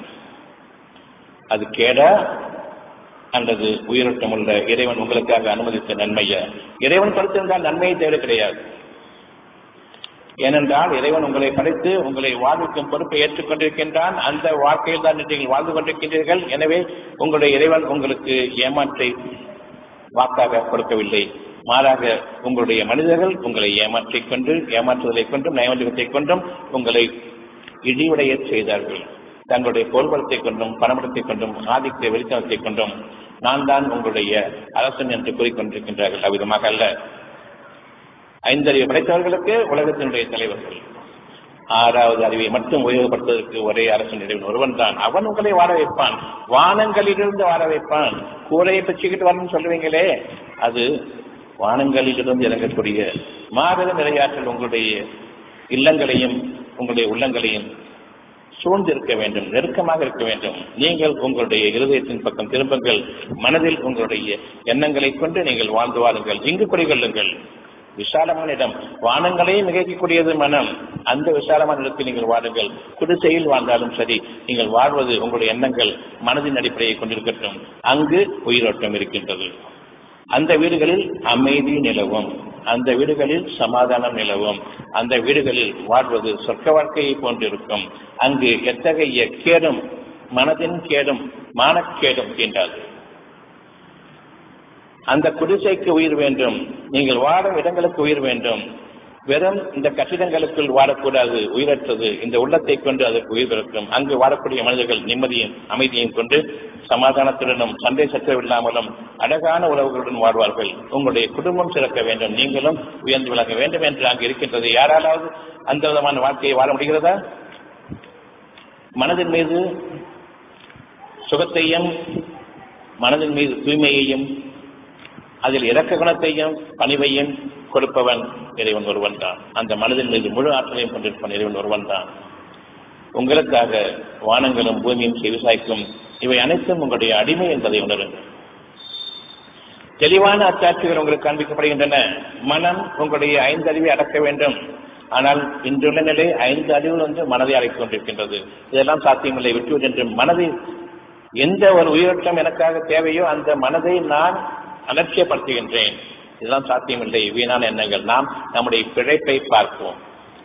அது கேடா அல்லது உயிரோட்டம் உள்ள இறைவன் உங்களுக்காக அனுமதித்த நன்மைய இறைவன் கொடுத்திருந்தால் நன்மையை தேவை கிடையாது ஏனென்றால் இறைவன் உங்களை படைத்து உங்களை வாழ்விக்கும் பொறுப்பை ஏற்றுக்கொண்டிருக்கின்றான் அந்த வாழ்க்கையில் தான் நீங்கள் வாழ்ந்து கொண்டிருக்கின்றீர்கள் எனவே உங்களுடைய இறைவன் உங்களுக்கு ஏமாற்றை வாக்காக கொடுக்கவில்லை மாறாக உங்களுடைய மனிதர்கள் உங்களை ஏமாற்றிக் கொண்டு ஏமாற்றுவதை கொண்டும் நயவஞ்சகத்தை கொண்டும் உங்களை இடிவுடைய செய்தார்கள் தங்களுடைய பொருள்பலத்தை கொண்டும் பணபலத்தை கொண்டும் ஆதிக்க வெளித்தனத்தை கொண்டும் நான் தான் உங்களுடைய அரசன் என்று கூறிக்கொண்டிருக்கின்றார்கள் அவ்விதமாக அல்ல ஐந்தறிவு படைத்தவர்களுக்கு உலகத்தினுடைய தலைவர்கள் ஆறாவது அறிவை மட்டும் உபயோகப்படுத்துவதற்கு ஒரே அரசன் இறைவன் ஒருவன் தான் அவன் உங்களை வாழ வைப்பான் வானங்களிலிருந்து வாழ வைப்பான் கூரையை பிச்சுக்கிட்டு வரணும்னு சொல்லுவீங்களே அது வானங்களிலிருந்து இறங்கக்கூடிய மாபெரும் நிறையாற்றல் உங்களுடைய இல்லங்களையும் உங்களுடைய உள்ளங்களையும் சூழ்ந்திருக்க வேண்டும் நெருக்கமாக இருக்க வேண்டும் நீங்கள் உங்களுடைய இருதயத்தின் பக்கம் திரும்புங்கள் மனதில் உங்களுடைய எண்ணங்களை கொண்டு நீங்கள் வாழ்ந்து வாழுங்கள் இங்கு குடிகொள்ளுங்கள் விசாலமான இடம் வானங்களையும் மிகைக்கக்கூடியது மனம் அந்த விசாலமான இடத்தில் நீங்கள் வாழுங்கள் குடிசையில் வாழ்ந்தாலும் சரி நீங்கள் வாழ்வது உங்களுடைய எண்ணங்கள் மனதின் அடிப்படையை கொண்டிருக்கட்டும் அங்கு உயிரோட்டம் இருக்கின்றது அந்த வீடுகளில் அமைதி நிலவும் அந்த வீடுகளில் சமாதானம் நிலவும் அந்த வீடுகளில் வாழ்வது சொர்க்க வாழ்க்கையை போன்றிருக்கும் அங்கு எத்தகைய கேடும் மனதின் கேடும் மானக்கேடும் தீண்டாது அந்த குடிசைக்கு உயிர் வேண்டும் நீங்கள் வாழும் இடங்களுக்கு உயிர் வேண்டும் வெறும் இந்த கட்டிடங்களுக்குள் வாழக்கூடாது உயிரற்றது இந்த உள்ளத்தை கொண்டு அதற்கு உயிர் பிறக்கும் அங்கு வாழக்கூடிய மனிதர்கள் நிம்மதியும் அமைதியும் கொண்டு சமாதானத்துடனும் சண்டை சச்சரவில்லாமலும் அழகான உறவுகளுடன் வாழ்வார்கள் உங்களுடைய குடும்பம் சிறக்க வேண்டும் நீங்களும் உயர்ந்து விளங்க வேண்டும் என்று அங்கு இருக்கின்றது யாராலாவது அந்த விதமான வாழ்க்கையை வாழ முடிகிறதா மனதின் மீது சுகத்தையும் மனதின் மீது தூய்மையையும் அதில் இரக்க குணத்தையும் பணிவையும் கொடுப்பவன் இறைவன் ஒருவன் தான் அந்த மனதின் மீது முழு ஆற்றலையும் கொண்டிருப்பவன் இறைவன் ஒருவன் தான் உங்களுக்காக வானங்களும் பூமியும் செவிசாய்க்கும் இவை அனைத்தும் உங்களுடைய அடிமை என்பதை உணருங்கள் தெளிவான அச்சாட்சிகள் உங்களுக்கு காண்பிக்கப்படுகின்றன மனம் உங்களுடைய ஐந்து அறிவை அடக்க வேண்டும் ஆனால் இன்றுள்ள நிலை ஐந்து அறிவு வந்து மனதை அழைத்துக் கொண்டிருக்கின்றது இதெல்லாம் சாத்தியமில்லை விட்டுவிடு என்று மனதை எந்த ஒரு உயிரோட்டம் எனக்காக தேவையோ அந்த மனதை நான் அலட்சியப்படுத்துகின்றேன் இதெல்லாம் சாத்தியமில்லை வீணான எண்ணங்கள் நாம் நம்முடைய பிழைப்பை பார்ப்போம்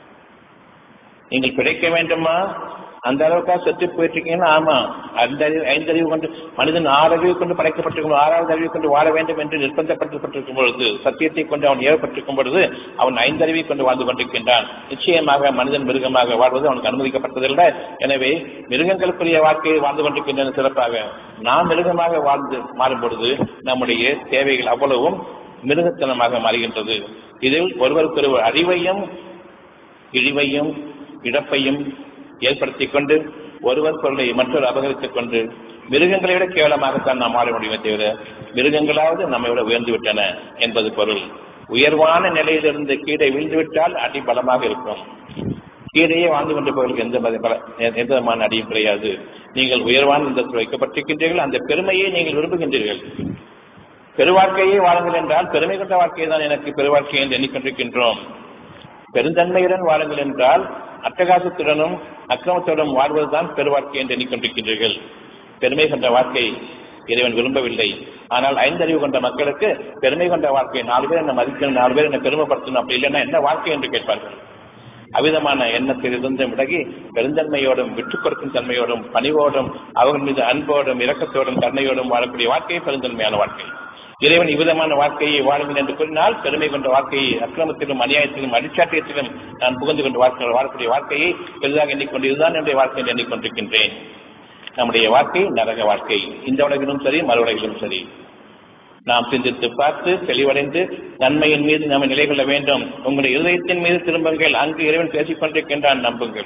நீங்கள் பிழைக்க வேண்டுமா அந்த அளவுக்காக செத்து போயிட்டு இருக்கீங்கன்னா ஆமா அந்த அறிவு ஐந்தறிவு கொண்டு மனிதன் ஆறு அறிவு கொண்டு படைக்கப்பட்டிருக்கும் ஆறாவது அறிவு கொண்டு வாழ வேண்டும் என்று நிர்பந்தப்பட்டிருக்கும் பொழுது சத்தியத்தை கொண்டு அவன் ஏவப்பட்டிருக்கும் பொழுது அவன் ஐந்தறிவை கொண்டு வாழ்ந்து கொண்டிருக்கின்றான் நிச்சயமாக மனிதன் மிருகமாக வாழ்வது அவனுக்கு அனுமதிக்கப்பட்டதில்லை எனவே மிருகங்களுக்குரிய வாழ்க்கையை வாழ்ந்து கொண்டிருக்கின்றன சிறப்பாக நாம் மிருகமாக வாழ்ந்து மாறும் பொழுது நம்முடைய தேவைகள் அவ்வளவும் மிருகத்தனமாக மாறுகின்றது இதில் ஒருவருக்கொருவர் அறிவையும் இழிவையும் இழப்பையும் ஏற்படுத்திக் கொண்டு ஒருவர் பொருளை மற்றொரு அபகரித்துக் கொண்டு மிருகங்களை விட கேவலமாகத்தான் நாம் மாற முடியுமே தவிர மிருகங்களாவது நம்மை விட உயர்ந்து விட்டன என்பது பொருள் உயர்வான நிலையிலிருந்து கீழே விழுந்துவிட்டால் அடி பலமாக இருக்கும் கீழேயே வாழ்ந்து கொண்டிருப்பவர்களுக்கு எந்த மத- பல- எந்த விதமான அடியும் கிடையாது நீங்கள் உயர்வான இந்த வைக்கப்பட்டிருக்கின்றீர்கள் அந்த பெருமையை நீங்கள் விரும்புகின்றீர்கள் பெருவாழ்க்கையை வாழுங்கள் என்றால் பெருமை கொண்ட வாழ்க்கையை தான் எனக்கு பெருவாழ்க்கை என்று எண்ணிக்கொண்டிருக்கின்றோம் பெருந்தன்மையுடன் வாழுங்கள் என்றால் அட்டகாசத்துடனும் அக்கிரமத்துடன் வாழ்வதுதான் பெருவாழ்க்கை என்று எண்ணிக்கொண்டிருக்கின்றீர்கள் பெருமை கொண்ட வாழ்க்கை இறைவன் விரும்பவில்லை ஆனால் ஐந்தறிவு கொண்ட மக்களுக்கு பெருமை கொண்ட வாழ்க்கை நாலு பேர் என்ன மதிக்கணும் நாலு பேர் என்ன பெருமைப்படுத்தணும் அப்படி இல்லைன்னா என்ன வாழ்க்கை என்று கேட்பார்கள் அவ்விதமான எண்ணத்திலிருந்து விலகி பெருந்தன்மையோடும் விட்டுக் கொடுக்கும் தன்மையோடும் பணிவோடும் அவர்கள் மீது அன்போடும் இரக்கத்தோடும் கருணையோடும் வாழக்கூடிய வாழ்க்கையை பெருந்தன்மையான வாழ்க்கை இறைவன் இவ்விதமான வாழ்க்கையை வாழுங்கள் என்று கூறினால் பெருமை கொண்ட வாழ்க்கையை அக்கிரமத்திலும் அநியாயத்திலும் அடிச்சாட்டியத்திலும் நான் புகுந்து கொண்டு வாழ்க்கை வாழக்கூடிய வாழ்க்கையை பெரிதாக எண்ணிக்கொண்டு இதுதான் என்னுடைய வாழ்க்கை என்று எண்ணிக்கொண்டிருக்கின்றேன் நம்முடைய வாழ்க்கை நரக வாழ்க்கை இந்த உலகிலும் சரி மறு உலகிலும் சரி நாம் சிந்தித்து பார்த்து தெளிவடைந்து நன்மையின் மீது நாம் நிலை கொள்ள வேண்டும் உங்களுடைய இதயத்தின் மீது திரும்புங்கள் அங்கு இறைவன் பேசிக் கொண்டிருக்கின்றான் நம்புங்கள்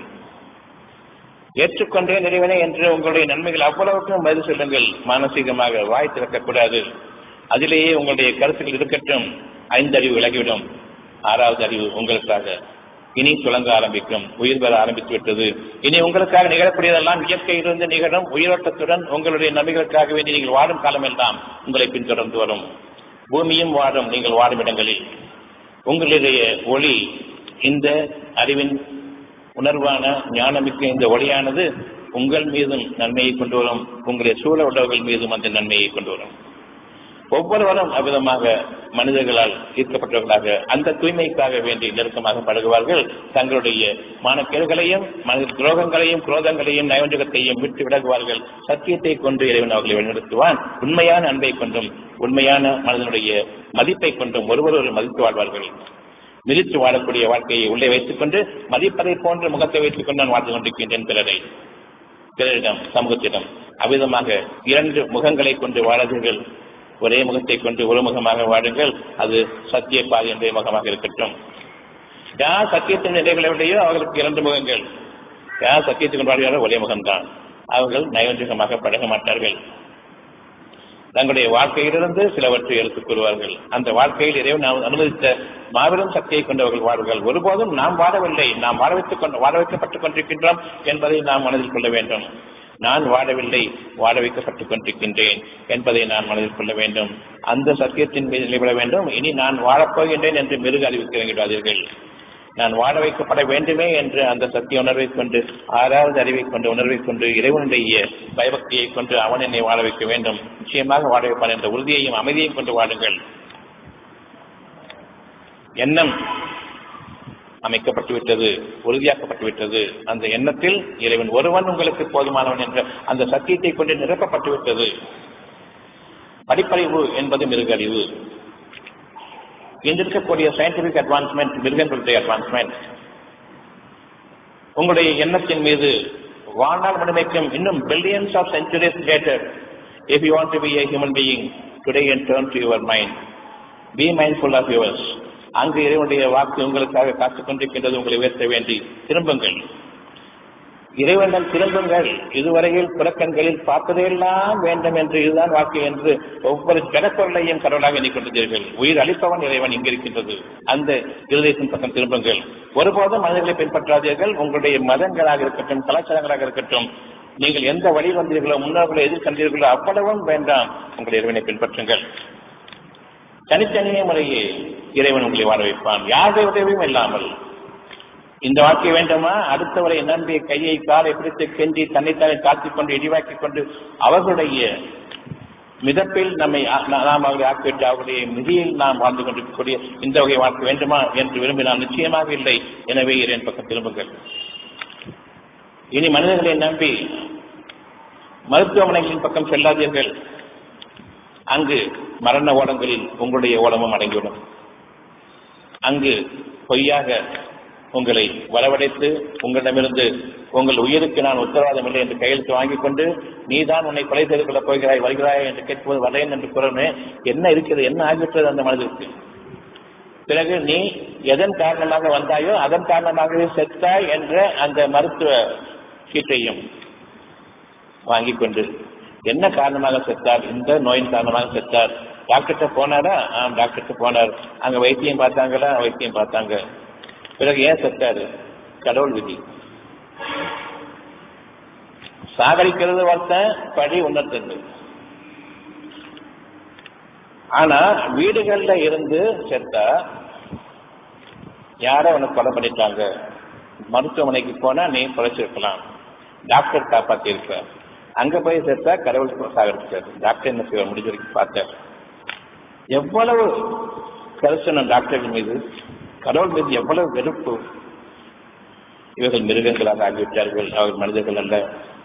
ஏற்றுக்கொண்டே நிறைவனே என்று உங்களுடைய நன்மைகள் அவ்வளவுக்கும் பதில் சொல்லுங்கள் மானசீகமாக வாய் திறக்கக்கூடாது அதிலேயே உங்களுடைய கருத்துக்கள் இருக்கட்டும் ஐந்தறிவு விலகிவிடும் ஆறாவது அறிவு உங்களுக்காக இனி துளங்க ஆரம்பிக்கும் உயிர் பெற ஆரம்பித்து விட்டது இனி உங்களுக்காக நிகழக்கூடியதெல்லாம் இயற்கையிலிருந்து நிகழும் உயிரோட்டத்துடன் உங்களுடைய நன்மைகளுக்காக வேண்டி நீங்கள் வாழும் காலம் எல்லாம் உங்களை பின்தொடர்ந்து வரும் பூமியும் வாழும் நீங்கள் வாழும் இடங்களில் உங்களுடைய ஒளி இந்த அறிவின் உணர்வான ஞானமிக்க இந்த ஒளியானது உங்கள் மீதும் நன்மையை கொண்டு வரும் உங்களுடைய சூழ உள்ளவர்கள் மீதும் அந்த நன்மையை கொண்டு வரும் ஒவ்வொருவரும் அவ்விதமாக மனிதர்களால் ஈர்க்கப்பட்டவர்களாக அந்த தூய்மைக்காக வேண்டி நெருக்கமாக பழகுவார்கள் தங்களுடைய மானக்கேடுகளையும் மனித துரோகங்களையும் குரோதங்களையும் நயவஞ்சகத்தையும் விட்டு விலகுவார்கள் சத்தியத்தை கொண்டு இறைவன் அவர்களை வழிநடத்துவான் உண்மையான அன்பை கொண்டும் உண்மையான மனிதனுடைய மதிப்பை கொண்டும் ஒருவர் ஒரு மதித்து வாழ்வார்கள் மிதித்து வாழக்கூடிய வாழ்க்கையை உள்ளே வைத்துக் கொண்டு மதிப்பதை போன்ற முகத்தை வைத்துக் கொண்டு நான் வாழ்ந்து கொண்டிருக்கின்றேன் பிறரை பிறரிடம் சமூகத்திடம் அவ்விதமாக இரண்டு முகங்களை கொண்டு வாழாதீர்கள் ஒரே முகத்தை கொண்டு ஒரு முகமாக வாழுங்கள் அது சத்திய பாதி என்ற முகமாக இருக்கட்டும் யார் சத்தியத்தின் நிலைகளையோ அவர்களுக்கு இரண்டு முகங்கள் யார் சத்தியத்தை கொண்டு வாழ்கிறாரோ ஒரே முகம்தான் அவர்கள் நயவஞ்சகமாக பழக மாட்டார்கள் தங்களுடைய வாழ்க்கையிலிருந்து சிலவற்றை எடுத்துக் கொள்வார்கள் அந்த வாழ்க்கையில் இறைவன் நாம் அனுமதித்த மாபெரும் சக்தியை கொண்டவர்கள் வாழ்வார்கள் ஒருபோதும் நாம் வாழவில்லை நாம் வாழ வைத்துக் கொண்டு வாழ வைக்கப்பட்டுக் கொண்டிருக்கின்றோம் என்பதை நாம் மனதில் கொள்ள வேண்டும் நான் வாழவில்லை வாழ வைக்கப்பட்டுக் கொண்டிருக்கின்றேன் என்பதை நான் மனதில் கொள்ள வேண்டும் அந்த சத்தியத்தின் மீது நிலைபெற வேண்டும் இனி நான் வாழப்போகின்றேன் என்று மிருக அறிவிக்க இறங்கிவிடாதீர்கள் நான் வாழ வைக்கப்பட வேண்டுமே என்று அந்த சத்திய உணர்வை கொண்டு ஆறாவது அறிவை கொண்டு உணர்வை கொண்டு இறைவனுடைய பயபக்தியை கொண்டு அவன் என்னை வாழ வைக்க வேண்டும் நிச்சயமாக வாழ வைப்பான் என்ற உறுதியையும் அமைதியையும் கொண்டு வாழுங்கள் எண்ணம் அமைக்கப்பட்டு விட்டது உறுதியாக்கப்பட்டு விட்டது அந்த எண்ணத்தில் இறைவன் ஒருவன் உங்களுக்கு போதுமானவன் என்ற அந்த சத்தியத்தை கொண்டு நிரப்பப்பட்டு விட்டது படிப்பறிவு என்பது மிருகறிவு இன்றிருக்கக்கூடிய சயின்டிபிக் அட்வான்ஸ்மெண்ட் மிருகங்களுடைய அட்வான்ஸ்மெண்ட் உங்களுடைய எண்ணத்தின் மீது வாழ்நாள் முழுமைக்கும் இன்னும் billions of centuries later if you want to be a human being today and turn to your mind be mindful of yours அங்கு இறைவனுடைய வாக்கு உங்களுக்காக காத்துக் கொண்டிருக்கின்றது உங்களை உயர்த்த வேண்டி திரும்புங்கள் இறைவனிடம் திரும்புங்கள் இதுவரையில் புறக்கண்களில் பார்ப்பதையெல்லாம் வேண்டும் என்று இதுதான் வாக்கு என்று ஒவ்வொரு ஜனப்பொருளையும் கடவுளாக எண்ணிக்கொண்டிருந்தீர்கள் உயிர் அளிப்பவன் இறைவன் இங்கிருக்கின்றது அந்த இருதயத்தின் பக்கம் திரும்புங்கள் ஒருபோதும் மனிதர்களை பின்பற்றாதீர்கள் உங்களுடைய மதங்களாக இருக்கட்டும் கலாச்சாரங்களாக இருக்கட்டும் நீங்கள் எந்த வழி வந்தீர்களோ முன்னோர்களை எதிர்கண்டீர்களோ அவ்வளவும் வேண்டாம் உங்கள் இறைவனை பின்பற்றுங்கள் தனித்தனிய முறையே இறைவன் உங்களை வாழ வைப்பான் யாருடைய உதவியும் இல்லாமல் இந்த வாழ்க்கை வேண்டுமா அடுத்தவரை நம்பிய கையை காலை பிடித்து கெஞ்சி தன்னைத்தானே காத்துக் கொண்டு இடிவாக்கிக் கொண்டு அவர்களுடைய மிதப்பில் நம்மை நாம் அவர்களை ஆக்கிவிட்டு அவருடைய மிதியில் நாம் வாழ்ந்து கொண்டிருக்கக்கூடிய இந்த வகை வாழ்க்கை வேண்டுமா என்று விரும்பினால் நிச்சயமாக இல்லை எனவே இறைவன் பக்கம் திரும்புங்கள் இனி மனிதர்களை நம்பி மருத்துவமனைகளின் பக்கம் செல்லாதீர்கள் அங்கு மரண ஓடங்களில் உங்களுடைய ஓடமும் அடங்கிவிடும் அங்கு பொய்யாக உங்களை வரவழைத்து உங்களிடமிருந்து உங்கள் உயிருக்கு நான் உத்தரவாதம் இல்லை என்று கையெழுத்து வாங்கிக் கொண்டு நீதான் உன்னை கொலை செய்து கொள்ளப் போகிறாய் வருகிறாய் என்று கேட்பது வரேன் என்று கூறமே என்ன இருக்கிறது என்ன ஆகிவிட்டது அந்த மனதிற்கு பிறகு நீ எதன் காரணமாக வந்தாயோ அதன் காரணமாகவே செத்தாய் என்ற அந்த மருத்துவ சீட்டையும் வாங்கிக் கொண்டு என்ன காரணமாக செத்தார் இந்த நோயின் காரணமாக செத்தார் டாக்டர்கிட்ட போனாரா ஆ டாக்டர்கிட்ட போனார் அங்க வைத்தியம் பார்த்தாங்களா வைத்தியம் பார்த்தாங்க பிறகு ஏன் செத்தாரு கடவுள் விதி சாகரிக்கிறது ஒருத்தன் படி உணர்த்தது ஆனா வீடுகள்ல இருந்து செத்தா யாரோ உனக்கு கொலை பண்ணிட்டாங்க மருத்துவமனைக்கு போனா நீ பிழைச்சிருக்கலாம் டாக்டர் காப்பாத்தி இருக்க அங்க போய் செத்தா கடவுள் சாகரிச்சாரு டாக்டர் என்ன செய்ய முடிஞ்ச வரைக்கும் பார்த்தார் எவ்வளவு கரிசனம் டாக்டர்கள் மீது கடவுள் மீது எவ்வளவு வெறுப்பு இவர்கள் மிருகங்களாக ஆகிவிட்டார்கள் அவர் மனிதர்கள் அல்ல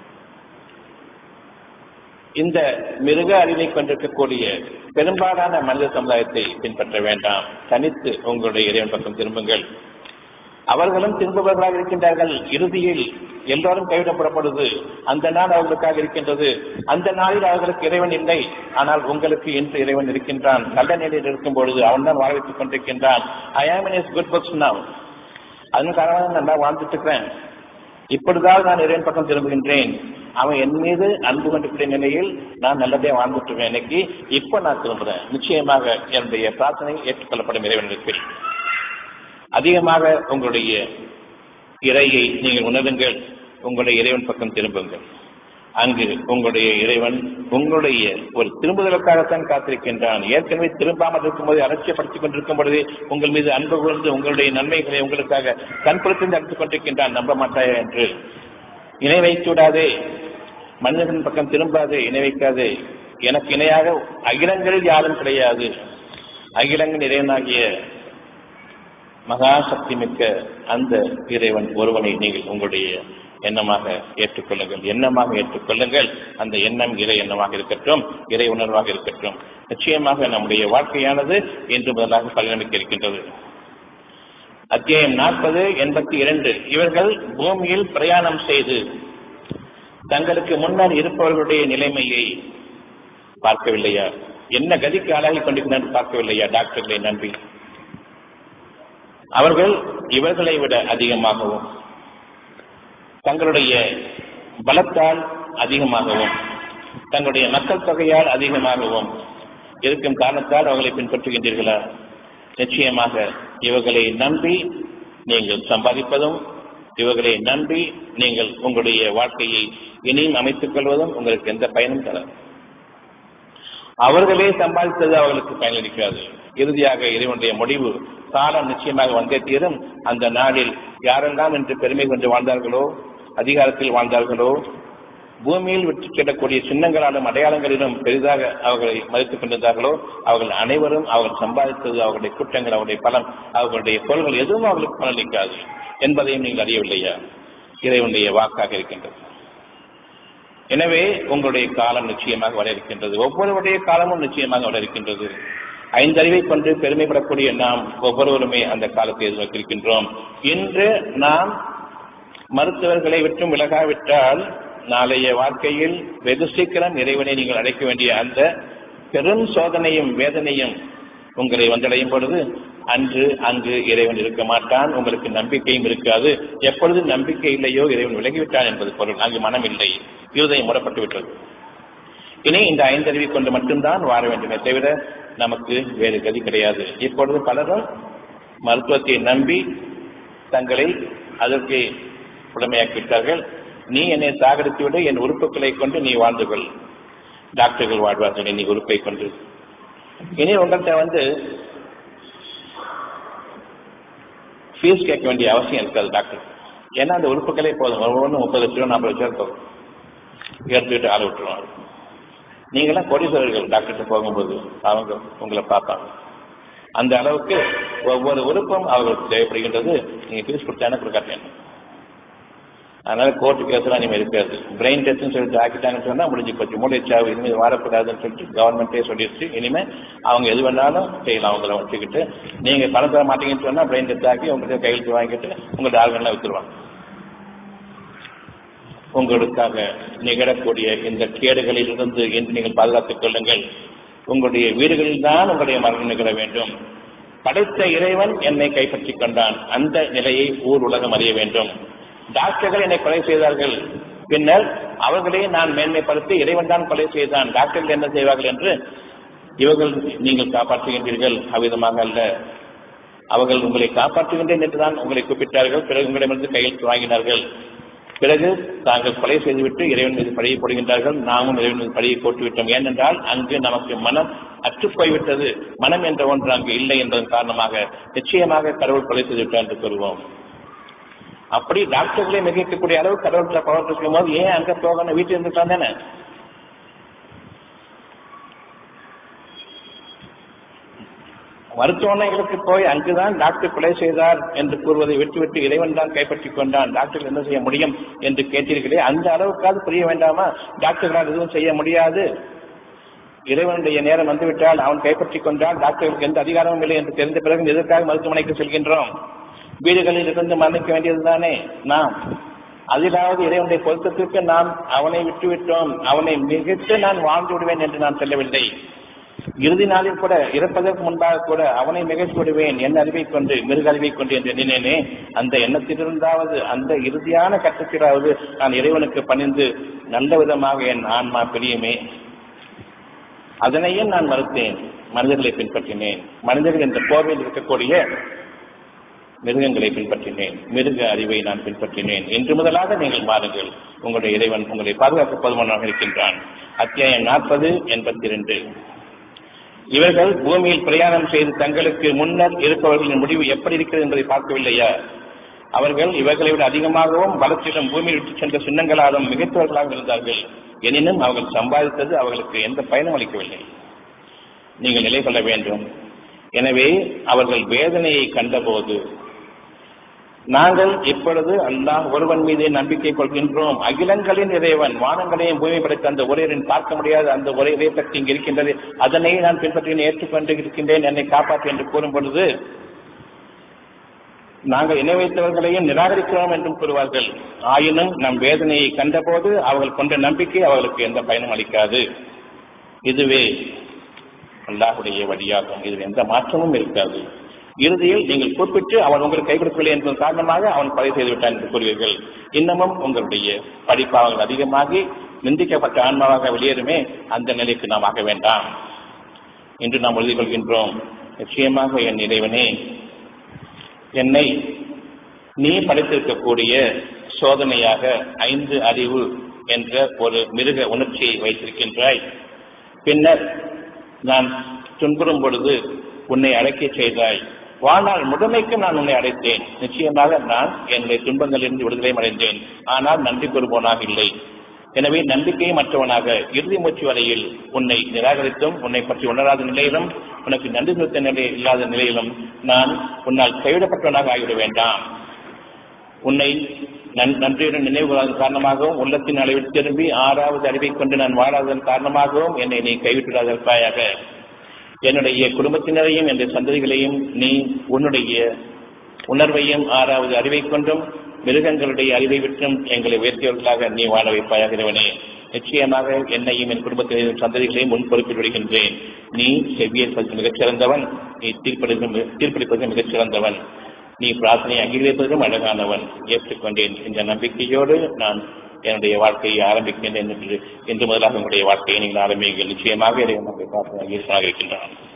இந்த மிருக அறிவை கொண்டிருக்கக்கூடிய பெரும்பாலான மனித சமுதாயத்தை பின்பற்ற வேண்டாம் தனித்து உங்களுடைய இறைவன் பக்கம் திரும்புங்கள் அவர்களும் திரும்புபவர்களாக இருக்கின்றார்கள் இறுதியில் எல்லோரும் கைவிடப்படப்படுது அந்த நாள் அவர்களுக்காக இருக்கின்றது அந்த நாளில் அவர்களுக்கு இறைவன் இல்லை ஆனால் உங்களுக்கு இன்று இறைவன் இருக்கின்றான் நல்ல நிலையில் இருக்கும் பொழுது அவன் தான் வாழ வைத்துக் கொண்டிருக்கின்றான் I am in his good books now அதன் காரணமாக நல்லா வாழ்ந்துட்டு இருக்கிறேன் இப்பொழுதாவது நான் இறைவன் பக்கம் திரும்புகின்றேன் அவன் என் மீது அன்பு கொண்டிருக்கிற நிலையில் நான் நல்லதே வாழ்ந்துட்டுவேன் இன்னைக்கு இப்ப நான் திரும்புறேன் நிச்சயமாக என்னுடைய பிரார்த்தனை ஏற்றுக்கொள்ளப்படும் இறைவனுக்கு அதிகமாக உங்களுடைய இறையை நீங்கள் உணருங்கள் உங்களுடைய இறைவன் பக்கம் திரும்புங்கள் அங்கு உங்களுடைய இறைவன் உங்களுடைய ஒரு திரும்புதலுக்காகத்தான் காத்திருக்கின்றான் ஏற்கனவே திரும்பாமல் இருக்கும்போது அலட்சியப்படுத்திக் கொண்டிருக்கும் பொழுது உங்கள் மீது அன்பு கூர்ந்து உங்களுடைய நன்மைகளை உங்களுக்காக கண்புறத்திலிருந்து அடித்துக் கொண்டிருக்கின்றான் நம்ப மாட்டாயா என்று இணை வைத்து விடாதே மனிதன் பக்கம் திரும்பாதே இணை வைக்காதே எனக்கு இணையாக அகிலங்களில் யாரும் கிடையாது அகிலங்கள் இறைவனாகிய மகா சக்தி மிக்க அந்த இறைவன் ஒருவனை நீங்கள் உங்களுடைய எண்ணமாக ஏற்றுக்கொள்ளுங்கள் எண்ணமாக ஏற்றுக்கொள்ளுங்கள் அந்த எண்ணம் இறை எண்ணமாக இருக்கட்டும் இறை உணர்வாக இருக்கட்டும் நிச்சயமாக நம்முடைய வாழ்க்கையானது இன்று முதலாக பரிணமிக்க இருக்கின்றது அத்தியாயம் நாற்பது எண்பத்தி இரண்டு இவர்கள் பூமியில் பிரயாணம் செய்து தங்களுக்கு முன்னர் இருப்பவர்களுடைய நிலைமையை பார்க்கவில்லையா என்ன கதிக்கு ஆளாகி கொண்டிருக்கிறார் பார்க்கவில்லையா டாக்டர்களை நம்பி அவர்கள் இவர்களை விட அதிகமாகவும் தங்களுடைய பலத்தால் அதிகமாகவும் தங்களுடைய மக்கள் தொகையால் அதிகமாகவும் இருக்கும் காரணத்தால் அவர்களை பின்பற்றுகின்றீர்களா நிச்சயமாக இவர்களை நம்பி நீங்கள் சம்பாதிப்பதும் இவர்களை நம்பி நீங்கள் உங்களுடைய வாழ்க்கையை இனியும் அமைத்துக் கொள்வதும் உங்களுக்கு எந்த பயனும் தராது அவர்களே சம்பாதித்தது அவர்களுக்கு பயனளிக்காது இறுதியாக இறைவனுடைய முடிவு காலம் நிச்சயமாக வந்தே தீரும் அந்த நாளில் யாரெல்லாம் என்று பெருமை கொண்டு வாழ்ந்தார்களோ அதிகாரத்தில் வாழ்ந்தார்களோ பூமியில் விட்டு செல்லக்கூடிய சின்னங்களாலும் அடையாளங்களிலும் பெரிதாக அவர்களை மதித்துக் கொண்டிருந்தார்களோ அவர்கள் அனைவரும் அவர்கள் சம்பாதித்தது அவர்களுடைய குற்றங்கள் அவருடைய பலம் அவர்களுடைய பொருள்கள் எதுவும் அவர்களுக்கு பலனளிக்காது என்பதையும் நீங்கள் அறியவில்லையா இறைவனுடைய வாக்காக இருக்கின்றது எனவே உங்களுடைய காலம் நிச்சயமாக வர இருக்கின்றது ஒவ்வொருவருடைய காலமும் நிச்சயமாக வர இருக்கின்றது ஐந்தறிவை கொண்டு பெருமைப்படக்கூடிய நாம் ஒவ்வொருவருமே அந்த காலத்தை எதிர்நோக்கியிருக்கின்றோம் இன்று நாம் மருத்துவர்களை விட்டும் விலகாவிட்டால் நாளைய வாழ்க்கையில் வெகு சீக்கிரம் இறைவனை நீங்கள் அடைக்க வேண்டிய அந்த பெரும் சோதனையும் வேதனையும் உங்களை வந்தடையும் பொழுது அன்று அங்கு இறைவன் இருக்க மாட்டான் உங்களுக்கு நம்பிக்கையும் இருக்காது எப்பொழுது நம்பிக்கை இல்லையோ இறைவன் விலகிவிட்டான் என்பது பொருள் அங்கு மனம் இல்லை இருதயம் மூடப்பட்டு விட்டது இனி இந்த ஐந்தறிவை கொண்டு மட்டும்தான் வாழ வேண்டுமே தவிர நமக்கு வேறு கதி கிடையாது இப்பொழுது பலரும் மருத்துவத்தை நம்பி தங்களை அதற்கு புலமையாக்கிவிட்டார்கள் நீ என்னை சாகரித்து விட என் உறுப்புகளை கொண்டு நீ வாழ்ந்து கொள் டாக்டர்கள் வாழ்வார்கள் நீ உறுப்பை கொண்டு இனி உங்கள்கிட்ட வந்து ஃபீஸ் கேட்க வேண்டிய அவசியம் இருக்காது டாக்டர் ஏன்னா அந்த உறுப்புகளே போதும் ஒவ்வொன்று முப்பது லட்சம் நாற்பது லட்சம் இருக்கும் எடுத்துக்கிட்டு ஆள் விட்டுருவாங்க நீங்களாம் கோடீஸ்வரர்கள் டாக்டர்கிட்ட போகும்போது அவங்க உங்களை பார்ப்பாங்க அந்த அளவுக்கு ஒவ்வொரு உறுப்பும் அவர்களுக்கு தேவைப்படுகின்றது நீங்க ஃபீஸ் கொடுத்தானே கொடுக்காட்டேன் அதனால கோர்ட்டு கேஸ்லாம் இனிமேல் இருக்காது பிரெயின் டெஸ்ட்னு சொல்லிட்டு ஆக்கிட்டாங்கன்னு சொன்னா முடிஞ்சு போச்சு மூளைச்சாவு இனிமேல் வாழக்கூடாதுன்னு சொல்லிட்டு கவர்மெண்ட்டே சொல்லிடுச்சு இனிமேல் அவங்க எது வேணாலும் செய்யலாம் அவங்கள வச்சுக்கிட்டு நீங்க பணம் தர மாட்டீங்கன்னு சொன்னா பிரெயின் டெஸ்ட் ஆக்கி உங்கள்கிட்ட கையெழுத்து வாங்கிட்டு உங்க டார்கன்லாம் வித்துருவாங்க உங்களுக்காக நிகழக்கூடிய இந்த கேடுகளில் இருந்து என்று நீங்கள் பாதுகாத்துக் கொள்ளுங்கள் உங்களுடைய வீடுகளில் தான் உங்களுடைய மரணம் நிகழ வேண்டும் படைத்த இறைவன் என்னை கைப்பற்றிக் கொண்டான் அந்த நிலையை ஊர் உலகம் அறிய வேண்டும் டாக்டர்கள் என்னை கொலை செய்தார்கள் பின்னர் அவர்களே நான் மேன்மைப்படுத்தி இறைவன் தான் கொலை செய்தான் டாக்டர்கள் என்ன செய்வார்கள் என்று இவர்கள் நீங்கள் காப்பாற்றுகின்றீர்கள் அவ்விதமாக அல்ல அவர்கள் உங்களை காப்பாற்றுகின்றேன் என்றுதான் உங்களை கூப்பிட்டார்கள் பிறகு உங்களிடமிருந்து கையெழுத்து வாங்கினார்கள் பிறகு தாங்கள் கொலை செய்துவிட்டு இறைவன் மீது பழியை போடுகின்றார்கள் நாமும் இறைவன் மீது பழியை போட்டுவிட்டோம் ஏனென்றால் அங்கு நமக்கு மனம் அற்றுப் போய்விட்டது மனம் என்ற ஒன்று அங்கு இல்லை என்பதன் காரணமாக நிச்சயமாக கடவுள் கொலை செய்துவிட்டார் என்று கூறுவோம் அப்படி டாக்டர்களை மிகைக்கக்கூடிய அளவு கடவுள் பவர் சொல்லும் போது ஏன் அங்க போகணும் வீட்டில் இருந்துட்டான் தானே மருத்துவமனைகளுக்கு போய் அங்குதான் டாக்டர் கொலை செய்தார் என்று கூறுவதை விட்டுவிட்டு இறைவன் தான் கைப்பற்றிக் கொண்டான் டாக்டர் என்ன செய்ய முடியும் என்று கேட்டீர்களே அந்த அளவுக்காவது புரிய வேண்டாமா டாக்டர்களால் எதுவும் செய்ய முடியாது இறைவனுடைய நேரம் வந்துவிட்டால் அவன் கைப்பற்றிக் கொண்டால் டாக்டர்களுக்கு எந்த அதிகாரமும் இல்லை என்று தெரிந்த பிறகு எதற்காக மருத்துவமனைக்கு செல்கின்றோம் வீடுகளில் இருந்து மரணிக்க வேண்டியதுதானே நாம் அதிலாவது இறைவனுடைய பொருத்தத்திற்கு நாம் அவனை விட்டுவிட்டோம் அவனை மிகைத்து நான் வாழ்ந்து விடுவேன் என்று நான் சொல்லவில்லை இறுதி நாளில் கூட இறப்பதற்கு முன்பாக கூட அவனை மிகைத்து விடுவேன் என் அறிவை கொண்டு மிருக அறிவை கொண்டு என்று எண்ணினேனே அந்த எண்ணத்திலிருந்தாவது அந்த இறுதியான கட்டத்திலாவது நான் இறைவனுக்கு பணிந்து நல்ல விதமாக என் ஆன்மா பிரியுமே அதனையும் நான் மறுத்தேன் மனிதர்களை பின்பற்றினேன் மனிதர்கள் என்ற கோவையில் இருக்கக்கூடிய மிருகங்களை பின்பற்றினேன் மிருக அறிவை நான் பின்பற்றினேன் இன்று முதலாக நீங்கள் மாறுங்கள் உங்களுடைய இறைவன் உங்களை பாதுகாக்க போதுமானவனாக இருக்கின்றான் அத்தியாயம் நாற்பது எண்பத்தி இரண்டு இவர்கள் பூமியில் பிரயாணம் செய்து தங்களுக்கு முன்னர் இருப்பவர்களின் முடிவு எப்படி இருக்கிறது என்பதை பார்க்கவில்லையா அவர்கள் இவர்களை விட அதிகமாகவும் வளர்ச்சியிலும் பூமியில் விட்டு சென்ற சின்னங்களாலும் மிகைத்தவர்களாக இருந்தார்கள் எனினும் அவர்கள் சம்பாதித்தது அவர்களுக்கு எந்த பயனும் அளிக்கவில்லை நீங்கள் நிலை கொள்ள வேண்டும் எனவே அவர்கள் வேதனையை கண்டபோது நாங்கள் இப்பொழுது அல்லாஹ் ஒருவன் மீதே நம்பிக்கை கொள்கின்றோம் அகிலங்களின் இறைவன் வானங்களையும் பூமி படைத்த அந்த ஒரேரின் பார்க்க முடியாத அந்த ஒரே இறைசக்தி இங்கு இருக்கின்றது அதனை நான் பின்பற்றி ஏற்றுக்கொண்டு இருக்கின்றேன் என்னை காப்பாற்று என்று கூறும் பொழுது நாங்கள் இணை வைத்தவர்களையும் நிராகரிக்கிறோம் என்றும் கூறுவார்கள் ஆயினும் நம் வேதனையை கண்டபோது அவர்கள் கொண்ட நம்பிக்கை அவர்களுக்கு எந்த பயனும் அளிக்காது இதுவே அல்லாஹுடைய வழியாகும் இதில் எந்த மாற்றமும் இருக்காது இறுதியில் நீங்கள் குறிப்பிட்டு அவன் உங்களுக்கு கை கொடுக்கவில்லை என்பதன் காரணமாக அவன் கொலை செய்து விட்டான் என்று கூறுவீர்கள் இன்னமும் உங்களுடைய படிப்பாவங்கள் அதிகமாகி நிந்திக்கப்பட்ட ஆன்மாவாக வெளியேறுமே அந்த நிலைக்கு நாம் ஆக வேண்டாம் என்று நாம் எழுதி கொள்கின்றோம் நிச்சயமாக என் இறைவனே என்னை நீ படைத்திருக்கக்கூடிய சோதனையாக ஐந்து அறிவு என்ற ஒரு மிருக உணர்ச்சியை வைத்திருக்கின்றாய் பின்னர் நான் துன்புறும் பொழுது உன்னை அழைக்கச் செய்தாய் வாழ்நாள் முழுமைக்கு நான் உன்னை அடைத்தேன் நிச்சயமாக நான் என்னுடைய துன்பங்களிலிருந்து விடுதலை அடைந்தேன் ஆனால் நன்றி கூறுவோனாக இல்லை எனவே நம்பிக்கையை மற்றவனாக இறுதி மூச்சு வரையில் உன்னை நிராகரித்தும் உன்னை பற்றி உணராத நிலையிலும் உனக்கு நன்றி செலுத்த நிலை இல்லாத நிலையிலும் நான் உன்னால் கைவிடப்பட்டவனாக ஆகிவிட வேண்டாம் உன்னை நன் நன்றியுடன் நினைவு கொள்வதன் காரணமாகவும் உள்ளத்தின் அளவில் திரும்பி ஆறாவது அறிவை கொண்டு நான் வாழாததன் காரணமாகவும் என்னை நீ கைவிட்டுடாதற்காயாக என்னுடைய குடும்பத்தினரையும் என்னுடைய சந்ததிகளையும் நீ உன்னுடைய உணர்வையும் ஆறாவது அறிவை கொண்டும் மிருகங்களுடைய அறிவை விட்டும் எங்களை உயர்த்தியவர்களாக நீ வாழ வைப்பாயாக இறைவனே நிச்சயமாக என்னையும் என் குடும்பத்தினரையும் சந்ததிகளையும் முன் பொறுப்பில் விடுகின்றேன் நீ செவ்வியற்பதற்கு மிகச் சிறந்தவன் நீ தீர்ப்பளிப்பது தீர்ப்பளிப்பது மிகச் சிறந்தவன் நீ பிரார்த்தனை அங்கீகரிப்பதும் அழகானவன் ஏற்றுக்கொண்டேன் என்ற நம்பிக்கையோடு நான் என்னுடைய வாழ்க்கையை ஆரம்பிக்கின்றேன் என்று இன்று முதலாக உங்களுடைய வாழ்க்கையை நீங்கள் ஆரம்பிங்கள் நிச்சயமாக இதை நம்முடைய பிரார்த்தனை ஈஸ்வராக இருக்கின்றான்